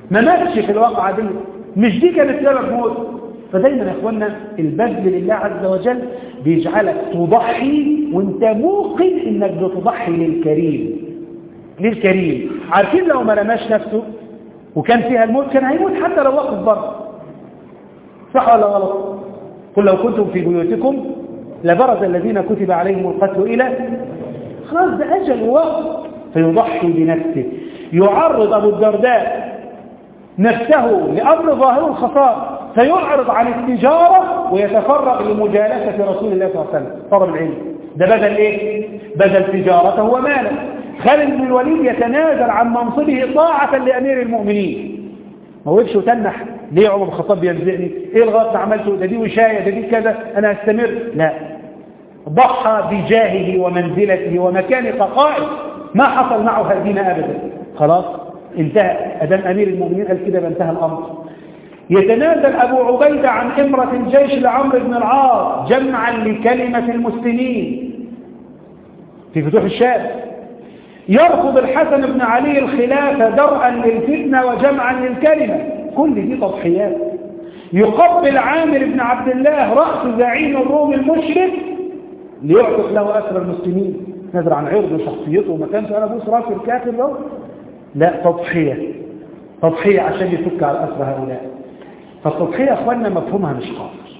ما ماتش في الواقعة دي مش دي كانت سبب موت فدايما يا اخوانا البذل لله عز وجل بيجعلك تضحي وانت موقن انك بتضحي للكريم للكريم عارفين لو ما رماش نفسه وكان فيها الموت كان هيموت حتى لو وقف بره صح ولا غلط قل لو كنتم في بيوتكم لبرز الذين كتب عليهم القتل الى خلاص ده اجل ووقت فيضحي بنفسه يعرض ابو الدرداء نفسه لامر ظاهر الخطار فيعرض عن التجارة ويتفرغ لمجالسة رسول الله صلى الله عليه وسلم طلب العلم ده بدل ايه بدل تجارته وماله خالد بن الوليد يتنازل عن منصبه طاعة لأمير المؤمنين ما وقفش وتنح ليه عمر بن الخطاب بينزعني ايه الغلط اللي عملته ده دي وشاية ده دي كذا انا استمر لا ضحى بجاهه ومنزلته ومكانه كقائد ما حصل معه هدينا ابدا خلاص انتهى ادام امير المؤمنين قال كده انتهى الامر يتنازل أبو عبيدة عن إمرة الجيش لعمرو بن العاص جمعا لكلمة المسلمين في فتوح الشام يرفض الحسن بن علي الخلافة درءا للفتنة وجمعا للكلمة كل دي تضحيات يقبل عامر بن عبد الله رأس زعيم الروم المشرك ليعتق له أسر المسلمين نذر عن عرض شخصيته ومكانته أنا بوس راس الكافر له لا تضحية تضحية عشان يفك على أسر هؤلاء فالتضحية يا أخواننا مفهومها مش قاصر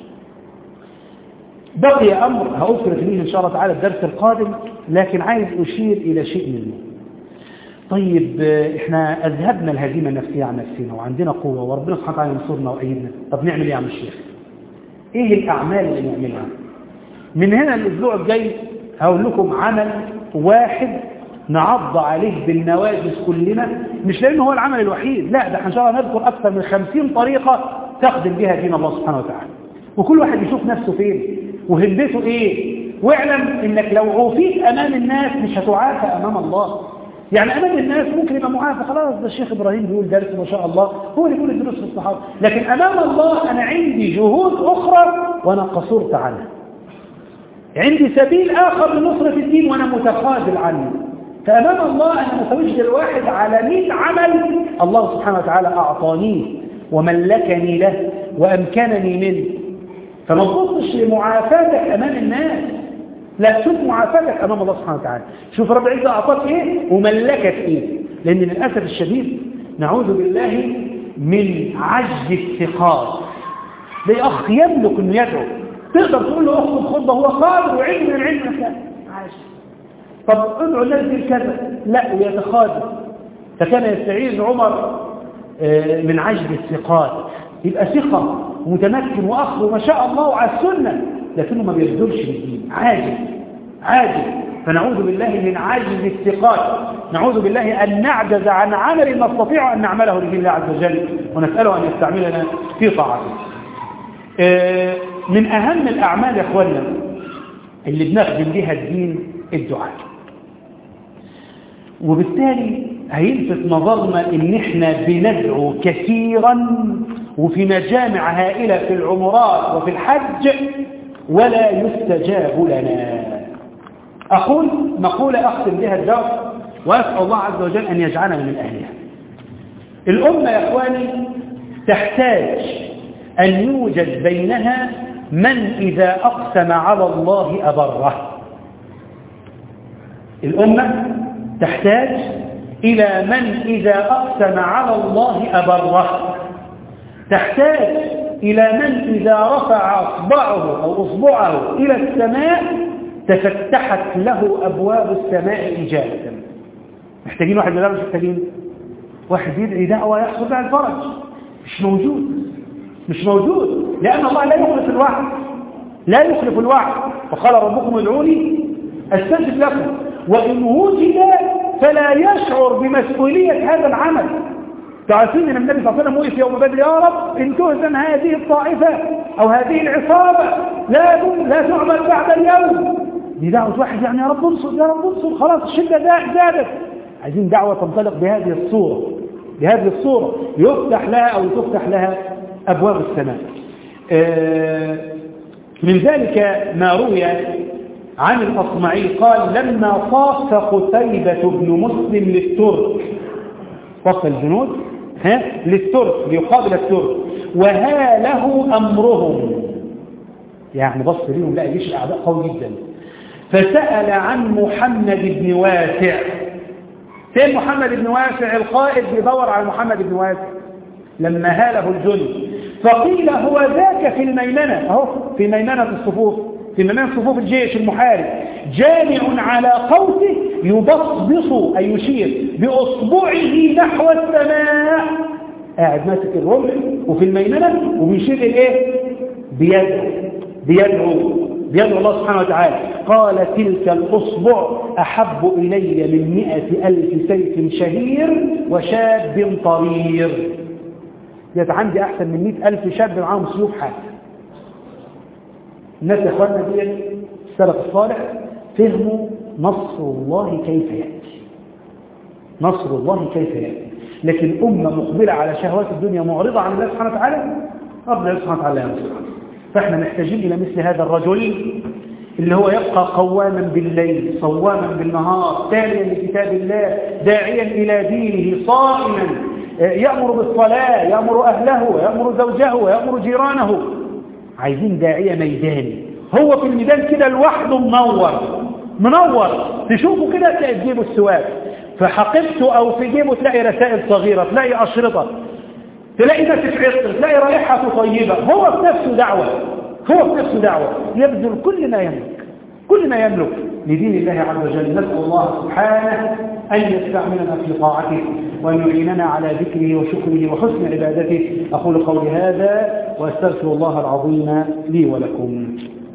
بقي أمر هأذكر فيه إن شاء الله تعالى الدرس القادم لكن عايز أشير إلى شيء منه طيب إحنا أذهبنا الهزيمة النفسية عن نفسنا وعندنا قوة وربنا سبحانه وتعالى ينصرنا وأيدنا طب نعمل إيه يا عم الشيخ إيه الأعمال اللي نعملها من هنا الأسبوع الجاي هقول لكم عمل واحد نعض عليه بالنواجس كلنا مش لأنه هو العمل الوحيد لا ده إن شاء الله نذكر أكثر من خمسين طريقة تخدم بها دين الله سبحانه وتعالى وكل واحد يشوف نفسه فين وهمته ايه واعلم انك لو عوفيت امام الناس مش هتعافى امام الله يعني امام الناس ممكن يبقى معافى خلاص ده الشيخ ابراهيم بيقول درس ما شاء الله هو اللي بيقول الدروس في الصحابه لكن امام الله انا عندي جهود اخرى وانا قصرت عنها عندي سبيل اخر لنصره الدين وانا متخاذل عنه فامام الله انا متوجه الواحد على 100 عمل الله سبحانه وتعالى اعطانيه وملكني له وامكنني منه فما تبصش لمعافاتك امام الناس لا شوف معافاتك امام الله سبحانه وتعالى شوف رب العزه اعطاك ايه وملكك ايه لان للاسف الشديد نعوذ بالله من عجز الثقات ده اخ يملك انه يدعو تقدر تقول له اخذ خطبه هو قادر وعلم من العلم لا عاجز طب ادعو الناس كذا لا ويتخاذل فكان يستعيذ عمر من عجز الثقات يبقى ثقه متمكن واخ وما شاء الله على السنه لكنه ما بيبذلش للدين عاجز عاجز فنعوذ بالله من عجز الثقات نعوذ بالله أن نعجز عن عمل نستطيع أن نعمله لدين الله عز وجل ونسأله أن يستعملنا في طاعته من أهم الأعمال يا أخوانا اللي بنخدم بها الدين الدعاء وبالتالي هيلفت نظرنا ان احنا بندعو كثيرا وفي مجامع هائلة في العمرات وفي الحج ولا يستجاب لنا أقول مقولة أختم بها الدرس وأسأل الله عز وجل أن يجعلنا من أهلها الأمة يا إخواني تحتاج أن يوجد بينها من إذا أقسم على الله أبره الأمة تحتاج إلى من إذا أقسم على الله أبره تحتاج إلى من إذا رفع أصبعه أو أصبعه إلى السماء تفتحت له أبواب السماء إجابة محتاجين واحد من مش محتاجين واحد يدعي دعوة يحصل بها الفرج مش موجود مش موجود لأن الله لا يخلف الوعد لا يخلف الوعد وقال ربكم ادعوني استجب لكم وإن وجد فلا يشعر بمسؤولية هذا العمل تعرفين ان النبي صلى الله عليه وسلم وقف يوم بدر يا رب ان تهزم هذه الطائفة او هذه العصابة لا لا تعمل بعد اليوم دي دعوة واحد يعني يا رب انصر يا رب انصر خلاص الشدة زادت عايزين دعوة تنطلق بهذه الصورة بهذه الصورة يفتح لها او تفتح لها ابواب السماء من ذلك ما روي عن الأصمعي قال لما صاف قتيبة بن مسلم للترك صف الجنود ها للترك ليقابل الترك وهاله أمرهم يعني بص ليهم لا جيش الأعداء قوي جدا فسأل عن محمد بن واسع فين محمد بن واسع القائد بيدور على محمد بن واسع لما هاله الجند فقيل هو ذاك في الميمنة اهو في ميمنة الصفوف في ميمنة صفوف الجيش المحارب جامع على قوسه يبصبص أي يشير بأصبعه نحو السماء قاعد ماسك الرمح وفي الميمنة وبيشير الايه بيده بيدعو بيدعو الله سبحانه وتعالى قال تلك الأصبع أحب إلي من مئة ألف سيف شهير وشاب طرير يت عندي أحسن من مئة ألف شاب معاهم سيوف حاد الناس يا إخواننا دي السلف الصالح فهموا نصر الله كيف يأتي نصر الله كيف يأتي لكن أمة مقبلة على شهوات الدنيا معرضة عن الله سبحانه وتعالى ربنا سبحانه وتعالى ينصرها فاحنا محتاجين إلى مثل هذا الرجل اللي هو يبقى قواما بالليل صواما بالنهار تاليا لكتاب الله داعيا إلى دينه صائما يأمر بالصلاة يأمر أهله يأمر زوجه ويأمر جيرانه عايزين داعية ميداني هو في الميدان كده لوحده منور منور تشوفه كده تلاقي في جيبه السواك في حقيبته أو في جيبه تلاقي رسائل صغيرة تلاقي أشرطة تلاقي نفسك عطر تلاقي رائحته طيبة هو في نفسه دعوة هو في نفسه دعوة يبذل كل ما يملك كل ما يملك لدين الله عز وجل نسأل الله سبحانه أن يستعملنا في طاعته وأن يعيننا على ذكره وشكره وحسن عبادته أقول قولي هذا وأستغفر الله العظيم لي ولكم